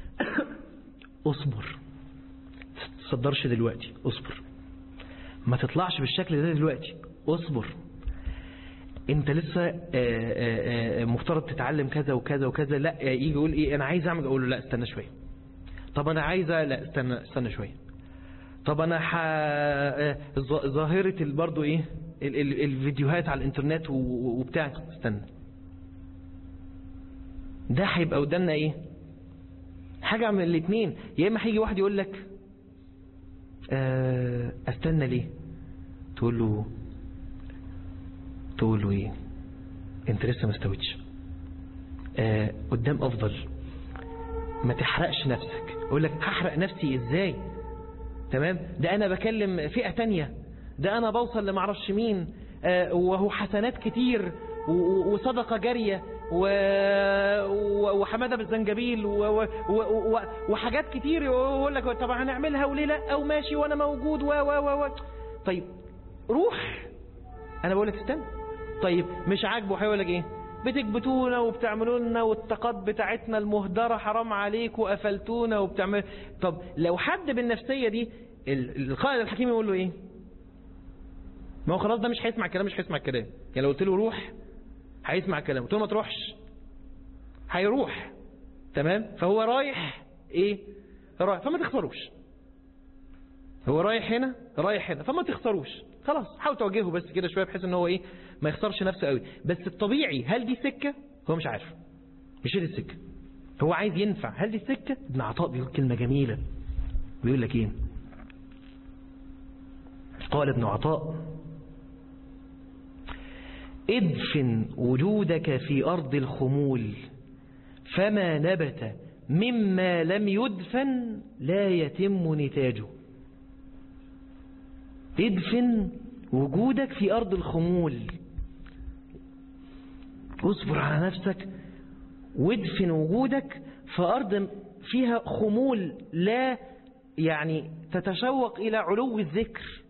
اصبر تصدرش دلوقتي اصبر ما تطلعش بالشكل ده دلوقتي اصبر انت لسه آه، آه، آه، مفترض تتعلم كذا وكذا وكذا لا يجي يقول ايه انا عايز اعمل اقول له لا استنى شويه طب انا عايزه لا استنى استنى شويه طب انا ح... آه، ظ- ظاهره ال- برضو ايه ال... ال... الفيديوهات على الانترنت و... و- وبتاع استنى ده هيبقى قدامنا ايه حاجه من الاثنين يا اما هيجي واحد يقول لك آه، استنى ليه تقول له تقول له ايه انت لسه ما استويتش آه قدام افضل ما تحرقش نفسك اقول لك هحرق نفسي ازاي تمام ده انا بكلم فئة تانية ده انا بوصل لمعرفش مين آه وهو حسنات كتير و- و- وصدقة جارية و- و- وحمادة بالزنجبيل و- و- و- و- وحاجات كتير يقول لك طب هنعملها وليه لا او ماشي وانا موجود و و و و طيب روح انا بقول لك استنى طيب مش عاجبه هيقول لك ايه بتكبتونا وبتعملوا لنا والطاقات بتاعتنا المهدرة حرام عليك وقفلتونا وبتعمل طب لو حد بالنفسية دي ال- القائد الحكيم يقول له ايه ما هو خلاص ده مش هيسمع الكلام مش هيسمع الكلام يعني لو قلت له روح هيسمع الكلام قلت له ما تروحش هيروح تمام فهو رايح ايه رايح فما تخسروش هو رايح هنا رايح هنا فما تخسروش خلاص حاول توجهه بس كده شويه بحيث ان هو ايه ما يخسرش نفسه قوي بس الطبيعي هل دي سكه هو مش عارف مش دي السكه هو عايز ينفع هل دي السكه ابن عطاء بيقول كلمه جميله بيقول لك ايه قال ابن عطاء ادفن وجودك في أرض الخمول فما نبت مما لم يدفن لا يتم نتاجه ادفن وجودك في أرض الخمول اصبر على نفسك وادفن وجودك في أرض فيها خمول لا يعني تتشوق إلى علو الذكر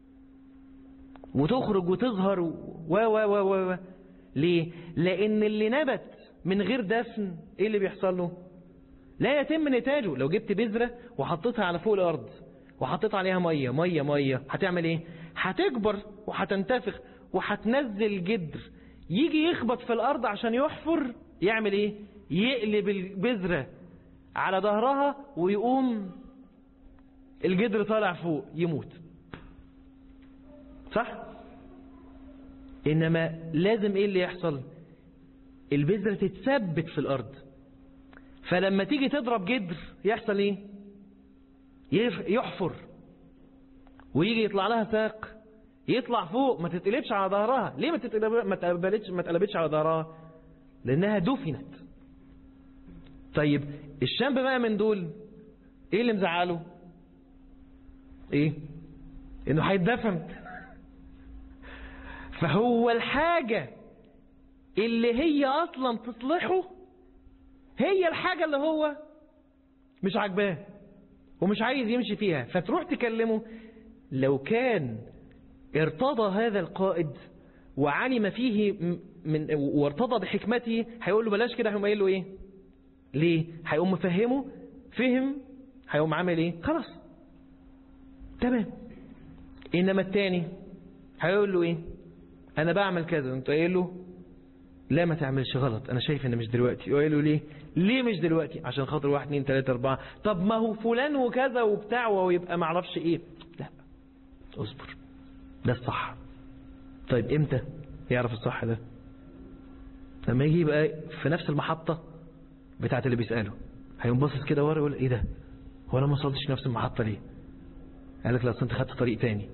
وتخرج وتظهر و و و و و ليه؟ لأن اللي نبت من غير دفن إيه اللي بيحصل له؟ لا يتم نتاجه لو جبت بذرة وحطيتها على فوق الأرض وحطيت عليها مية مية مية هتعمل إيه؟ هتكبر وهتنتفخ وهتنزل جدر يجي يخبط في الأرض عشان يحفر يعمل إيه؟ يقلب البذرة على ظهرها ويقوم الجدر طالع فوق يموت صح إنما لازم إيه اللي يحصل البذرة تتثبت في الأرض فلما تيجي تضرب جدر يحصل إيه يف- يحفر ويجي يطلع لها ساق يطلع فوق ما تتقلبش على ظهرها ليه ما تتقلب- ما تقلبتش ما تقلبتش على ظهرها لأنها دفنت طيب الشاب بقى من دول ايه اللي مزعله ايه انه هيتدفن فهو الحاجة اللي هي اصلا تصلحه هي الحاجة اللي هو مش عاجباه ومش عايز يمشي فيها فتروح تكلمه لو كان ارتضى هذا القائد وعلم فيه م- من وارتضى بحكمته هيقول له بلاش كده هيقوم قايل له ايه ليه هيقوم مفهمه فهم هيقوم عامل ايه خلاص تمام انما التاني هيقول له ايه انا بعمل كذا انت قايل له لا ما تعملش غلط انا شايف ان مش دلوقتي يقول له ليه ليه مش دلوقتي عشان خاطر واحد اتنين تلاتة اربعة طب ما هو فلان وكذا وبتاع ويبقى معرفش ايه لا اصبر ده الصح طيب امتى يعرف الصح ده لما يجي يبقى في نفس المحطة بتاعت اللي بيسأله هيقوم باصص كده ورا يقول ايه ده هو انا ما وصلتش نفس المحطة ليه قال لك لا أصل انت خدت طريق تاني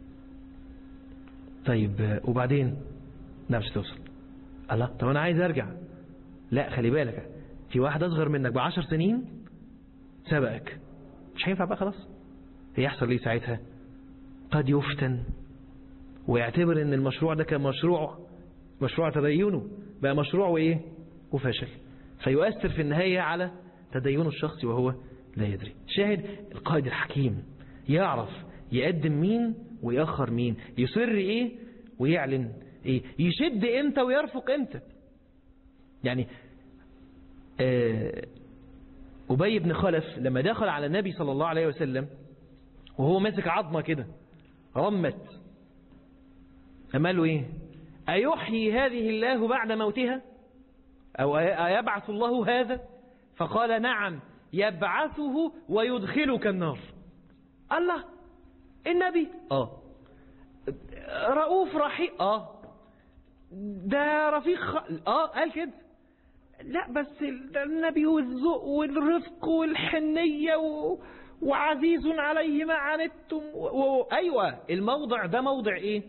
طيب آه، وبعدين لا مش هتوصل الله طب انا عايز ارجع لا خلي بالك في واحد اصغر منك بعشر سنين سبقك مش هينفع بقى خلاص هيحصل ليه ساعتها قد يفتن ويعتبر ان المشروع ده كان مشروع مشروع تدينه بقى مشروع وايه وفشل فيؤثر في النهاية على تدينه الشخصي وهو لا يدري شاهد القائد الحكيم يعرف يقدم مين ويأخر مين يصر ايه ويعلن ايه يشد امتى ويرفق امتى يعني آه، أبي بن خلف لما دخل على النبي صلى الله عليه وسلم وهو ماسك عظمة كده رمت أما قال له إيه أيحيي هذه الله بعد موتها أو أيبعث الله هذا فقال نعم يبعثه ويدخلك النار الله النبي آه رؤوف رحيم آه ده رفيق خ... آه قال كده لا بس ال- ده النبي والذوق والرفق والحنية و... وعزيز عليه ما عنتم و... و... أيوة الموضع ده موضع إيه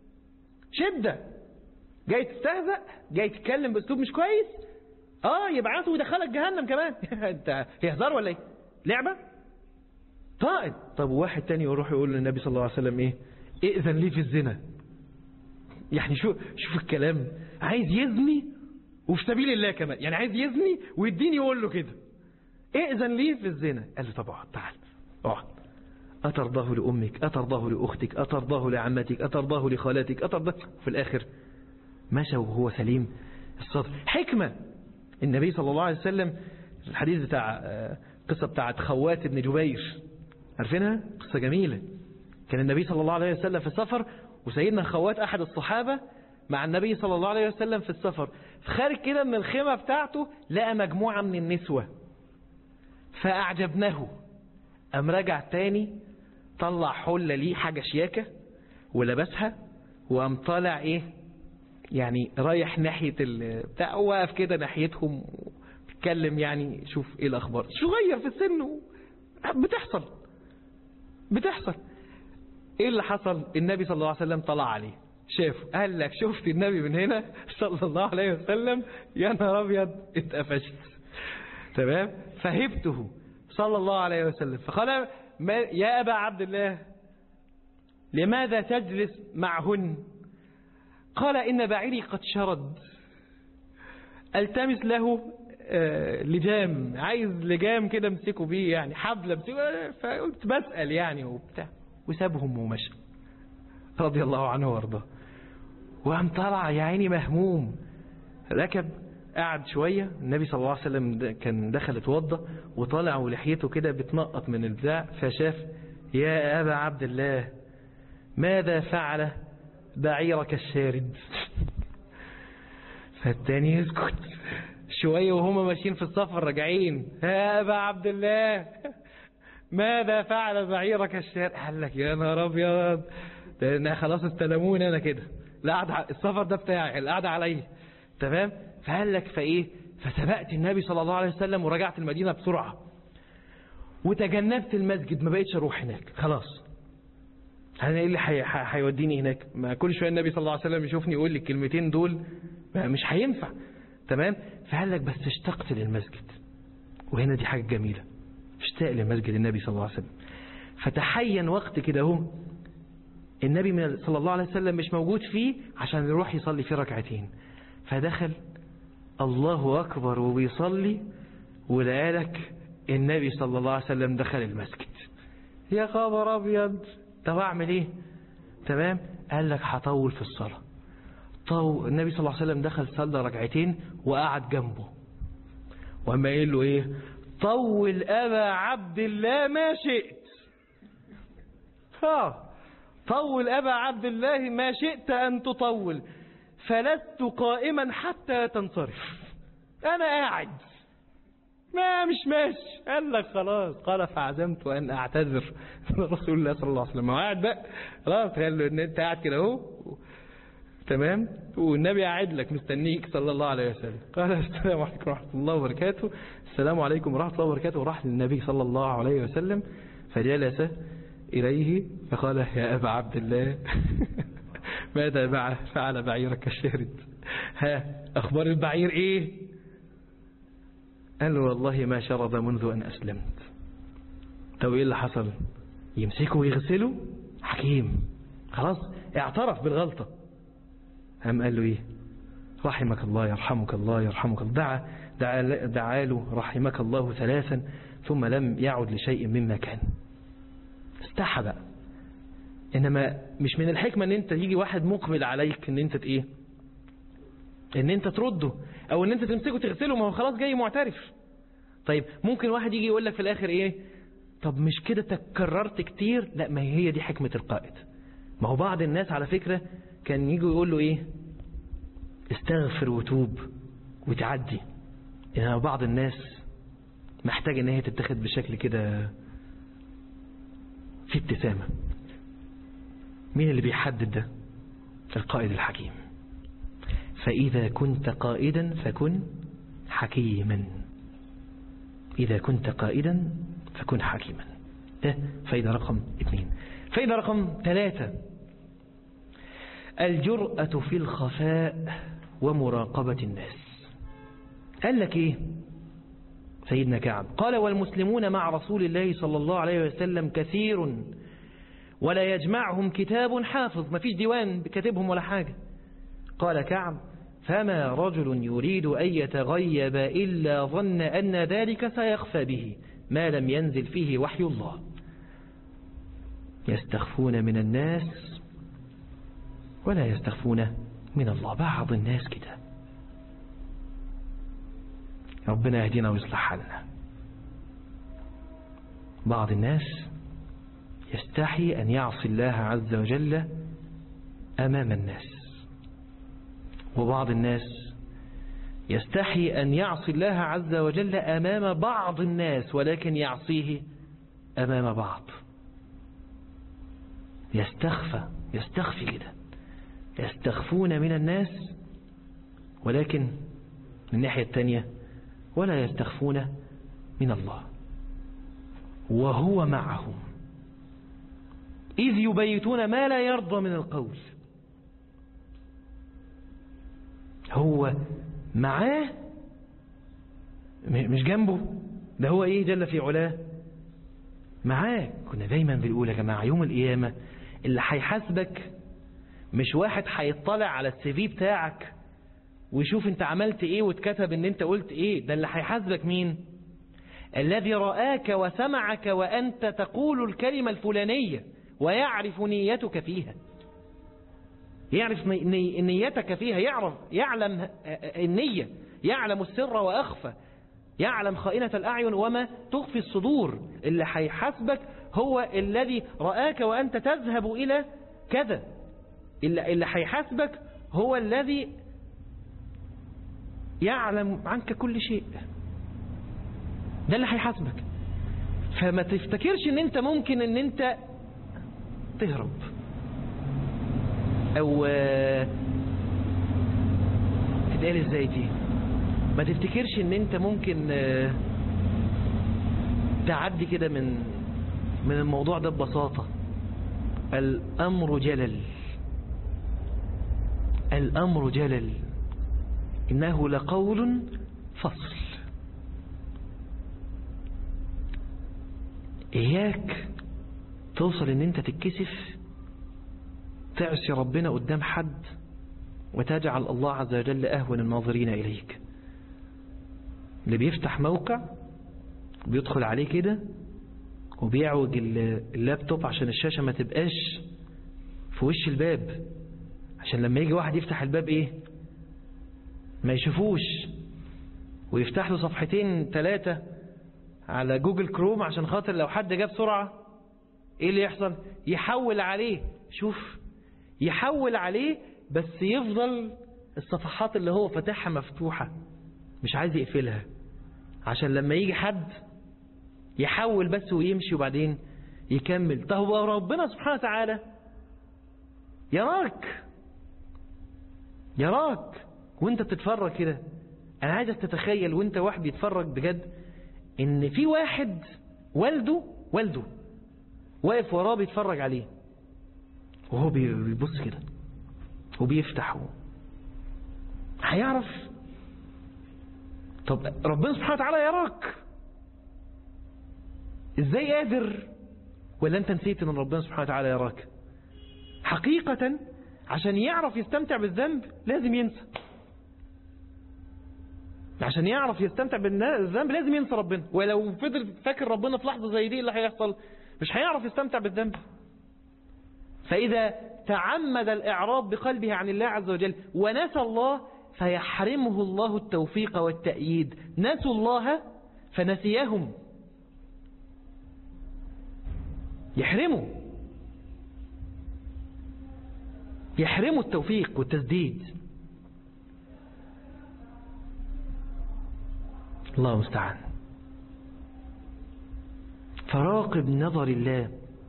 شدة جاي تستهزأ جاي تتكلم بأسلوب مش كويس اه يبعثه ويدخلك جهنم كمان انت هي هزار ولا ايه لعبة طائد طب واحد تاني يروح يقول للنبي صلى الله عليه وسلم ايه ائذن لي في الزنا يعني شو شوف الكلام عايز يزني وفي سبيل الله كمان يعني عايز يزني ويديني يقول له كده ائذن لي في الزنا قال له طب اقعد تعال اقعد أترضاه لأمك أترضاه لأختك أترضاه لعمتك أترضاه لخالاتك أترضاه في الآخر مشى وهو سليم الصدر حكمة النبي صلى الله عليه وسلم الحديث بتاع قصة بتاعت خوات بن جبير عارفينها قصة جميلة كان النبي صلى الله عليه وسلم في السفر وسيدنا خوات أحد الصحابة مع النبي صلى الله عليه وسلم في السفر خارج كده من الخيمة بتاعته لقى مجموعة من النسوة فأعجبناه أم رجع تاني طلع حلة ليه حاجة شياكة ولبسها وقام طالع ايه يعني رايح ناحية بتاع واقف كده ناحيتهم بيتكلم يعني شوف ايه الاخبار صغير في السن بتحصل بتحصل ايه اللي حصل النبي صلى الله عليه وسلم طلع عليه شافه قال لك شفت النبي من هنا صلى الله عليه وسلم يا نهار ابيض اتقفشت تمام فهبته صلى الله عليه وسلم فقال ما يا ابا عبد الله لماذا تجلس معهن قال إن بعيري قد شرد التمس له لجام عايز لجام كده امسكه بيه يعني حبل امسكه فقلت بسأل يعني وبتاع وسابهم ومشى رضي الله عنه وارضاه وقام طلع يا عيني مهموم ركب قعد شوية النبي صلى الله عليه وسلم كان دخل اتوضى وطالع ولحيته كده بتنقط من البتاع فشاف يا أبا عبد الله ماذا فعل بعيرك الشارد فالتاني يسكت شوية وهما ماشيين في السفر راجعين يا أبا عبد الله ماذا فعل بعيرك الشارد قال لك يا نهار أبيض ده أنا خلاص استلموني أنا كده القعدة السفر ده بتاعي القعدة عليا تمام فقال لك فإيه فسبقت النبي صلى الله عليه وسلم ورجعت المدينة بسرعة وتجنبت المسجد ما بقيتش أروح هناك خلاص انا ايه اللي هيوديني هناك ما كل شويه النبي صلى الله عليه وسلم يشوفني يقول لي الكلمتين دول ما مش هينفع تمام فقال لك بس اشتقت للمسجد وهنا دي حاجه جميله اشتاق لمسجد النبي صلى الله عليه وسلم فتحين وقت كده اهو النبي من صلى الله عليه وسلم مش موجود فيه عشان يروح يصلي فيه ركعتين فدخل الله اكبر وبيصلي ولقالك النبي صلى الله عليه وسلم دخل المسجد يا خبر ابيض طب اعمل ايه تمام قال لك هطول في الصلاة طو النبي صلى الله عليه وسلم دخل صلى ركعتين وقعد جنبه وما قال له ايه طول ابا عبد الله ما شئت ها طول ابا عبد الله ما شئت ان تطول فلست قائما حتى تنصرف انا قاعد ما مش ماشي قال لك خلاص قال فعزمت ان اعتذر رسول الله صلى الله عليه وسلم قاعد بقى خلاص تخيل ان انت قاعد كده اهو تمام والنبي قاعد لك مستنيك صلى الله عليه وسلم قال السلام عليكم ورحمه الله وبركاته السلام عليكم ورحمه الله وبركاته وراح للنبي صلى الله عليه وسلم فجلس اليه فقال يا ابا عبد الله ماذا فعل بعيرك الشارد ها اخبار البعير ايه قال له والله ما شرب منذ أن أسلمت طب إيه اللي حصل يمسكه ويغسله حكيم خلاص اعترف بالغلطة قام قال له إيه رحمك الله يرحمك الله يرحمك الله دعا دعا, دعا له رحمك الله ثلاثا ثم لم يعد لشيء مما كان استحى بقى إنما مش من الحكمة ان انت يجي واحد مقبل عليك ان انت ايه ان انت ترده او ان انت تمسكه تغسله ما هو خلاص جاي معترف طيب ممكن واحد يجي يقول لك في الاخر ايه طب مش كده تكررت كتير لا ما هي دي حكمة القائد ما هو بعض الناس على فكرة كان يجوا يقول له ايه استغفر وتوب وتعدي يعني بعض الناس محتاج ان هي تتخذ بشكل كده في ابتسامة مين اللي بيحدد ده القائد الحكيم فإذا كنت قائدا فكن حكيما إذا كنت قائدا فكن حكيما ده فايدة رقم اثنين فايدة رقم ثلاثة الجرأة في الخفاء ومراقبة الناس قال لك ايه سيدنا كعب قال والمسلمون مع رسول الله صلى الله عليه وسلم كثير ولا يجمعهم كتاب حافظ ما فيش ديوان بكاتبهم ولا حاجة قال كعب فما رجل يريد أن يتغيب إلا ظن أن ذلك سيخفى به ما لم ينزل فيه وحي الله يستخفون من الناس ولا يستخفون من الله بعض الناس كده ربنا يهدينا ويصلح حالنا بعض الناس يستحي أن يعصي الله عز وجل أمام الناس وبعض الناس يستحي أن يعصي الله عز وجل أمام بعض الناس ولكن يعصيه أمام بعض يستخفى يستخفي كده يستخفون من الناس ولكن من الناحية الثانية ولا يستخفون من الله وهو معهم إذ يبيتون ما لا يرضى من القول هو معاه مش جنبه ده هو ايه جل في علاه معاه كنا دايما بنقول يا جماعة يوم القيامة اللي هيحاسبك مش واحد هيطلع على السي في بتاعك ويشوف انت عملت ايه واتكتب ان انت قلت ايه ده اللي هيحاسبك مين الذي رآك وسمعك وأنت تقول الكلمة الفلانية ويعرف نيتك فيها يعرف نيتك فيها يعرف يعلم النية يعلم السر وأخفى يعلم خائنة الأعين وما تخفي الصدور اللي هيحاسبك هو الذي رآك وأنت تذهب إلى كذا اللي هيحاسبك هو الذي يعلم عنك كل شيء ده اللي هيحاسبك فما تفتكرش ان انت ممكن ان انت تهرب او تتقال ازاي دي ما تفتكرش ان انت ممكن تعدي كده من من الموضوع ده ببساطة الامر جلل الامر جلل إنه لقول فصل إياك توصل إن أنت تتكسف تعصي ربنا قدام حد وتجعل الله عز وجل أهون الناظرين إليك اللي بيفتح موقع بيدخل عليه كده وبيعوج اللابتوب عشان الشاشة ما تبقاش في وش الباب عشان لما يجي واحد يفتح الباب ايه ما يشوفوش ويفتح له صفحتين ثلاثة على جوجل كروم عشان خاطر لو حد جاب سرعة ايه اللي يحصل يحول عليه شوف يحول عليه بس يفضل الصفحات اللي هو فاتحها مفتوحة مش عايز يقفلها عشان لما يجي حد يحول بس ويمشي وبعدين يكمل طب ربنا سبحانه وتعالى يراك يراك وانت بتتفرج كده انا عايزك تتخيل وانت واحد بيتفرج بجد ان في واحد والده والده واقف وراه بيتفرج عليه وهو بيبص كده وبيفتح هيعرف طب ربنا سبحانه وتعالى يراك ازاي قادر ولا انت نسيت ان ربنا سبحانه وتعالى يراك حقيقة عشان يعرف يستمتع بالذنب لازم ينسى عشان يعرف يستمتع بالذنب لازم ينسى ربنا ولو فضل فاكر ربنا في لحظة زي دي اللي هيحصل مش هيعرف يستمتع بالذنب فإذا تعمد الإعراض بقلبه عن الله عز وجل ونسى الله فيحرمه الله التوفيق والتأييد نسوا الله فنسيهم يحرمه يحرمه التوفيق والتسديد الله المستعان فراقب نظر الله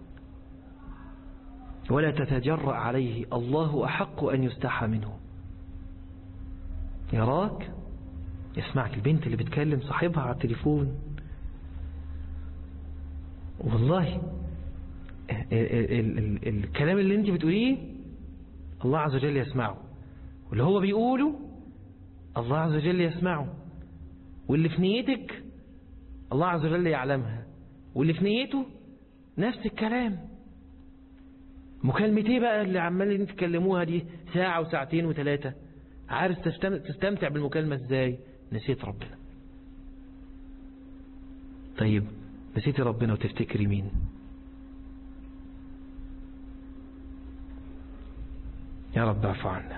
ولا تتجرأ عليه الله أحق أن يستحى منه يراك يسمعك البنت اللي بتكلم صاحبها على التليفون والله ال ال ال الكلام اللي انت بتقوليه الله عز وجل يسمعه واللي هو بيقوله الله عز وجل يسمعه واللي في نيتك الله عز وجل يعلمها واللي في نيته نفس الكلام مكالمة ايه بقى اللي عمالين تتكلموها دي ساعة وساعتين وثلاثة عارف تستمتع بالمكالمة ازاي نسيت ربنا طيب نسيتي ربنا وتفتكري مين يا رب اعفو عنا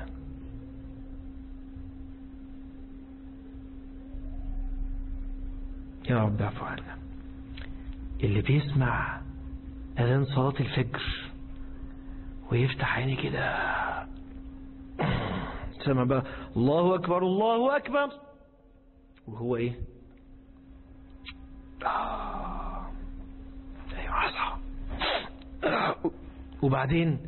يا رب اعفو عنا اللي بيسمع اذان صلاة الفجر ويفتح عيني كده سمع بقى الله اكبر الله اكبر وهو ايه آه. ايوه اصحى وبعدين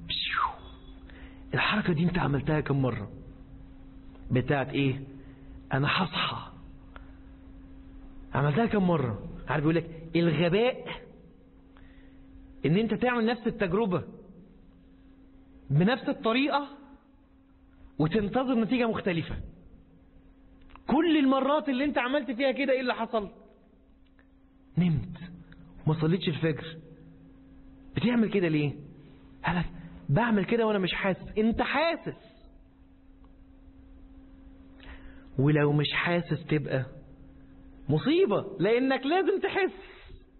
الحركة دي انت عملتها كم مرة بتاعت ايه انا هصحى عملتها كم مرة عارف بيقول لك الغباء ان انت تعمل نفس التجربة بنفس الطريقة وتنتظر نتيجة مختلفة كل المرات اللي انت عملت فيها كده ايه اللي حصل نمت وما صليتش الفجر بتعمل كده ليه هلك بعمل كده وانا مش حاسس انت حاسس ولو مش حاسس تبقى مصيبة لانك لازم تحس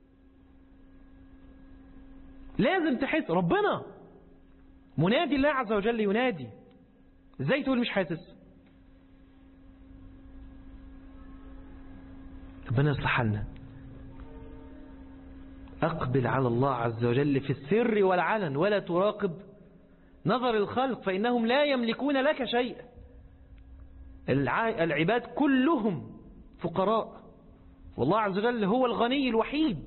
لازم تحس ربنا منادي الله عز وجل ينادي ازاي تقول مش حاسس ربنا يصلح حالنا أقبل على الله عز وجل في السر والعلن ولا تراقب نظر الخلق فإنهم لا يملكون لك شيئا العباد كلهم فقراء والله عز وجل هو الغني الوحيد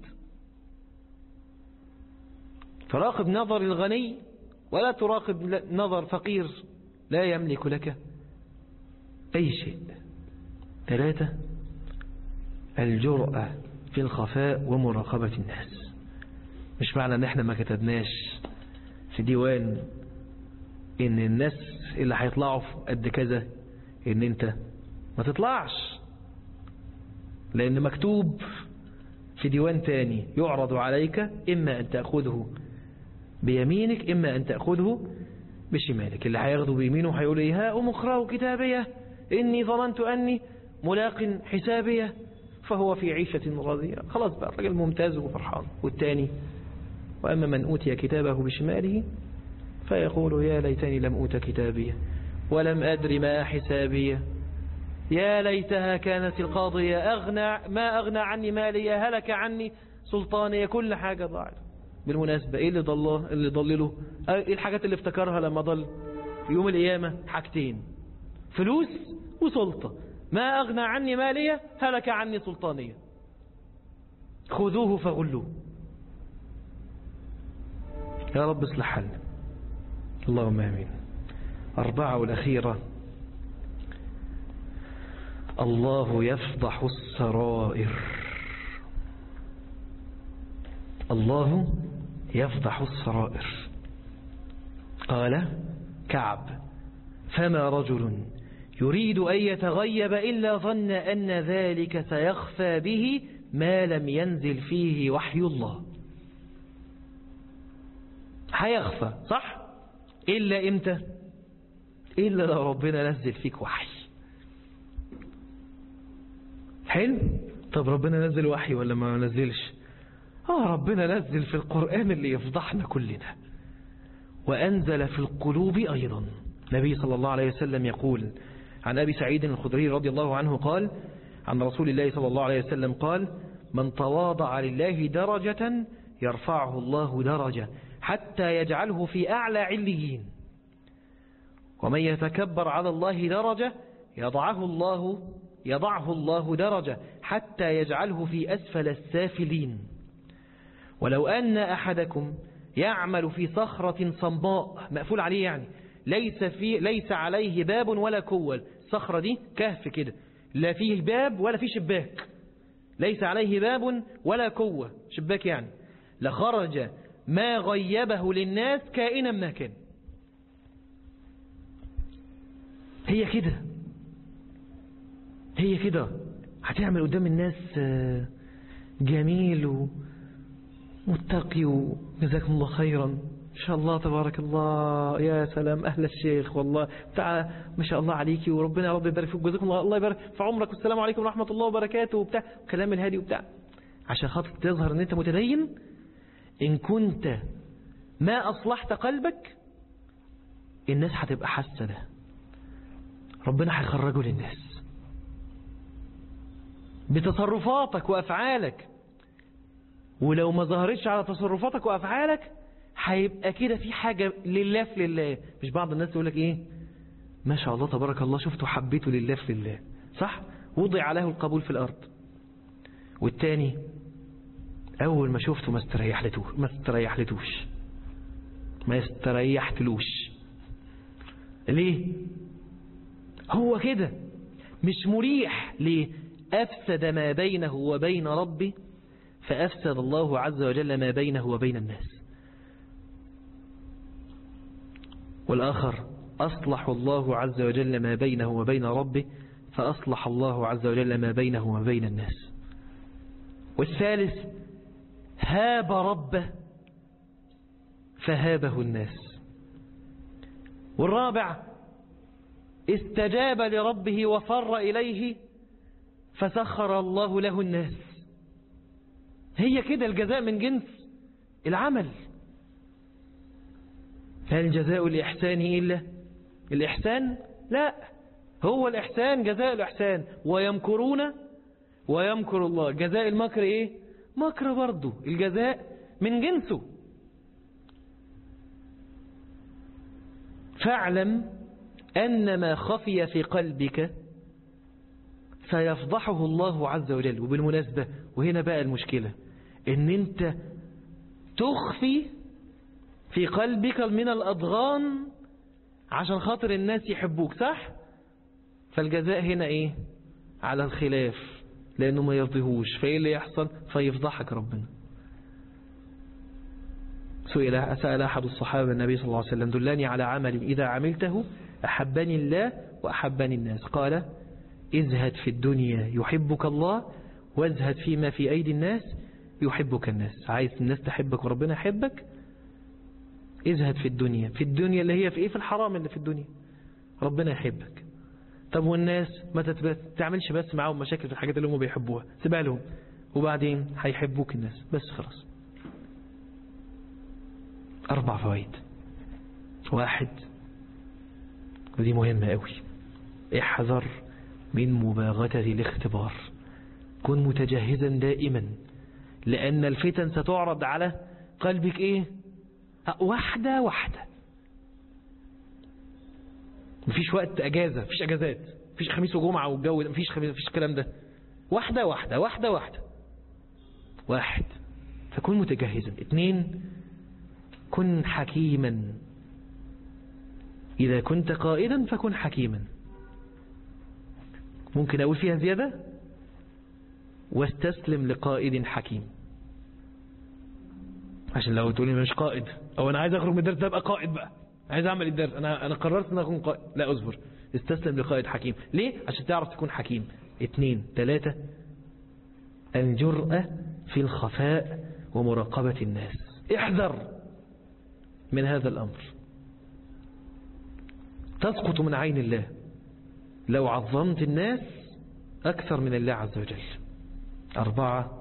فراقب نظر الغني ولا تراقب نظر فقير لا يملك لك أي شيء ثلاثة الجرأة في الخفاء ومراقبة الناس مش معنى ان احنا ما كتبناش في ديوان ان الناس اللي هيطلعوا قد كذا ان انت ما تطلعش لان مكتوب في ديوان تاني يعرض عليك اما ان تأخذه بيمينك اما ان تأخذه بشمالك اللي هياخده بيمينه هيقول ايه ها أم كتابية إني ظننت أني ملاق حسابية فهو في عيشة راضية خلاص بقى الراجل ممتاز وفرحان والتاني وأما من أوتي كتابه بشماله فيقول يا ليتني لم أوت كتابيه ولم أدر ما حسابيه يا ليتها كانت القاضية أغنى ما أغنى عني مالي هلك عني سلطاني كل حاجة ضاعت بالمناسبة إيه اللي ضله اللي ضلله إيه الحاجات اللي افتكرها لما ضل في يوم القيامة حاجتين فلوس وسلطة ما أغنى عني مالية هلك عني سلطانية خذوه فغلوه يا رب اصلح حالنا اللهم امين أربعة والأخيرة الله يفضح السرائر الله يفضح السرائر قال كعب فما رجل يريد أن يتغيب إلا ظن أن ذلك سيخفى به ما لم ينزل فيه وحي الله هيخفى صح إلا إمتى إلا لو ربنا نزل فيك وحي حلو طب ربنا نزل وحي ولا ما نزلش آه ربنا نزل في القرآن اللي يفضحنا كلنا وأنزل في القلوب أيضا النبي صلى الله عليه وسلم يقول عن أبي سعيد الخدري رضي الله عنه قال عن رسول الله صلى الله عليه وسلم قال من تواضع لله درجة يرفعه الله درجة حتى يجعله في أعلى عليين ومن يتكبر على الله درجة يضعه الله يضعه الله درجة حتى يجعله في أسفل السافلين ولو أن أحدكم يعمل في صخرة صماء مقفول عليه يعني ليس, في ليس عليه باب ولا كول الصخرة دي كهف كده لا فيه باب ولا فيه شباك ليس عليه باب ولا كوة شباك يعني لخرج ما غيبه للناس كائنا ما كان هي كده هي كده هتعمل قدام الناس جميل ومتقي وجزاكم الله خيرا ان شاء الله تبارك الله يا سلام اهل الشيخ والله بتاع ما شاء الله عليكي وربنا يا رب يبارك فيك جزاكم الله الله يبارك في عمرك والسلام عليكم ورحمه الله وبركاته وبتاع كلام الهادي وبتاع عشان خاطر تظهر ان انت متدين ان كنت ما اصلحت قلبك الناس هتبقى حاسه ده ربنا هيخرجه للناس بتصرفاتك وافعالك ولو ما ظهرتش على تصرفاتك وافعالك هيبقى كده في حاجة لله في لله مش بعض الناس يقول لك ايه ما شاء الله تبارك الله شفته حبيته لله في لله صح وضع له القبول في الارض والتاني اول ما شفته ما استريحلتوش ما استريحلتوش ما استريحتلوش ليه هو كده مش مريح ليه أفسد ما بينه وبين ربه فأفسد الله عز وجل ما بينه وبين الناس والآخر أصلح الله عز وجل ما بينه وبين ربه فأصلح الله عز وجل ما بينه وبين الناس والثالث هاب ربه فهابه الناس والرابع استجاب لربه وفر إليه فسخر الله له الناس هي كده الجزاء من جنس العمل هل جزاء الإحسان إلا الإحسان لا هو الإحسان جزاء الإحسان ويمكرون ويمكر الله جزاء المكر إيه مكر برضه الجزاء من جنسه فاعلم أن ما خفي في قلبك سيفضحه الله عز وجل وبالمناسبة وهنا بقى المشكلة ان انت تخفي في قلبك من الأضغان عشان خاطر الناس يحبوك صح فالجزاء هنا ايه على الخلاف لانه ما يرضيهوش فايه اللي يحصل فيفضحك ربنا سئل سأل أحد الصحابة النبي صلى الله عليه وسلم دلاني على عمل إذا عملته أحبني الله وأحبني الناس قال ازهد في الدنيا يحبك الله وازهد فيما في أيدي الناس يحبك الناس عايز الناس تحبك وربنا يحبك ازهد في الدنيا في الدنيا اللي هي في ايه في الحرام اللي في الدنيا ربنا يحبك طب والناس ما تعملش بس معاهم مشاكل في الحاجات اللي هم بيحبوها سيبها لهم وبعدين هيحبوك الناس بس خلاص أربع فوائد واحد ودي مهمة قوي احذر من مباغتة الاختبار كن متجهزا دائما لأن الفتن ستعرض على قلبك إيه واحدة واحدة مفيش وقت أجازة مفيش أجازات مفيش خميس وجمعة والجو مفيش خميس مفيش الكلام ده واحدة واحدة واحدة واحدة واحد فكن متجهزا اثنين كن حكيما إذا كنت قائدا فكن حكيما ممكن أقول فيها زيادة واستسلم لقائد حكيم عشان لو تقولي مش قائد او انا عايز اخرج من الدرس ده ابقى قائد بقى عايز اعمل الدرس انا انا قررت ان اكون قائد لا اصبر استسلم لقائد حكيم ليه عشان تعرف تكون حكيم اثنين ثلاثة الجرأة في الخفاء ومراقبة الناس احذر من هذا الامر تسقط من عين الله لو عظمت الناس أكثر من الله عز وجل أربعة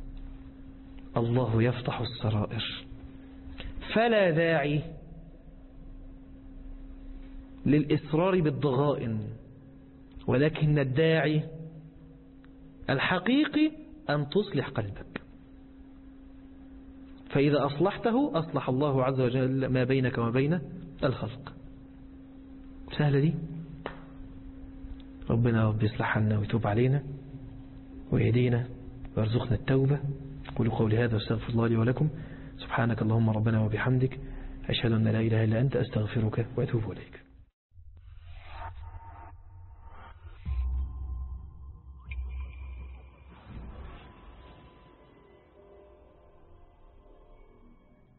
الله يفتح السرائر فلا داعي للإصرار بالضغائن ولكن الداعي الحقيقي أن تصلح قلبك فإذا أصلحته أصلح الله عز وجل ما بينك وما بين الخلق سهلة دي ربنا رب يصلح حالنا ويتوب علينا ويهدينا ويرزقنا التوبة قولوا قولي هذا واستغفر الله لي ولكم سبحانك اللهم ربنا وبحمدك أشهد أن لا إله إلا أنت أستغفرك وأتوب إليك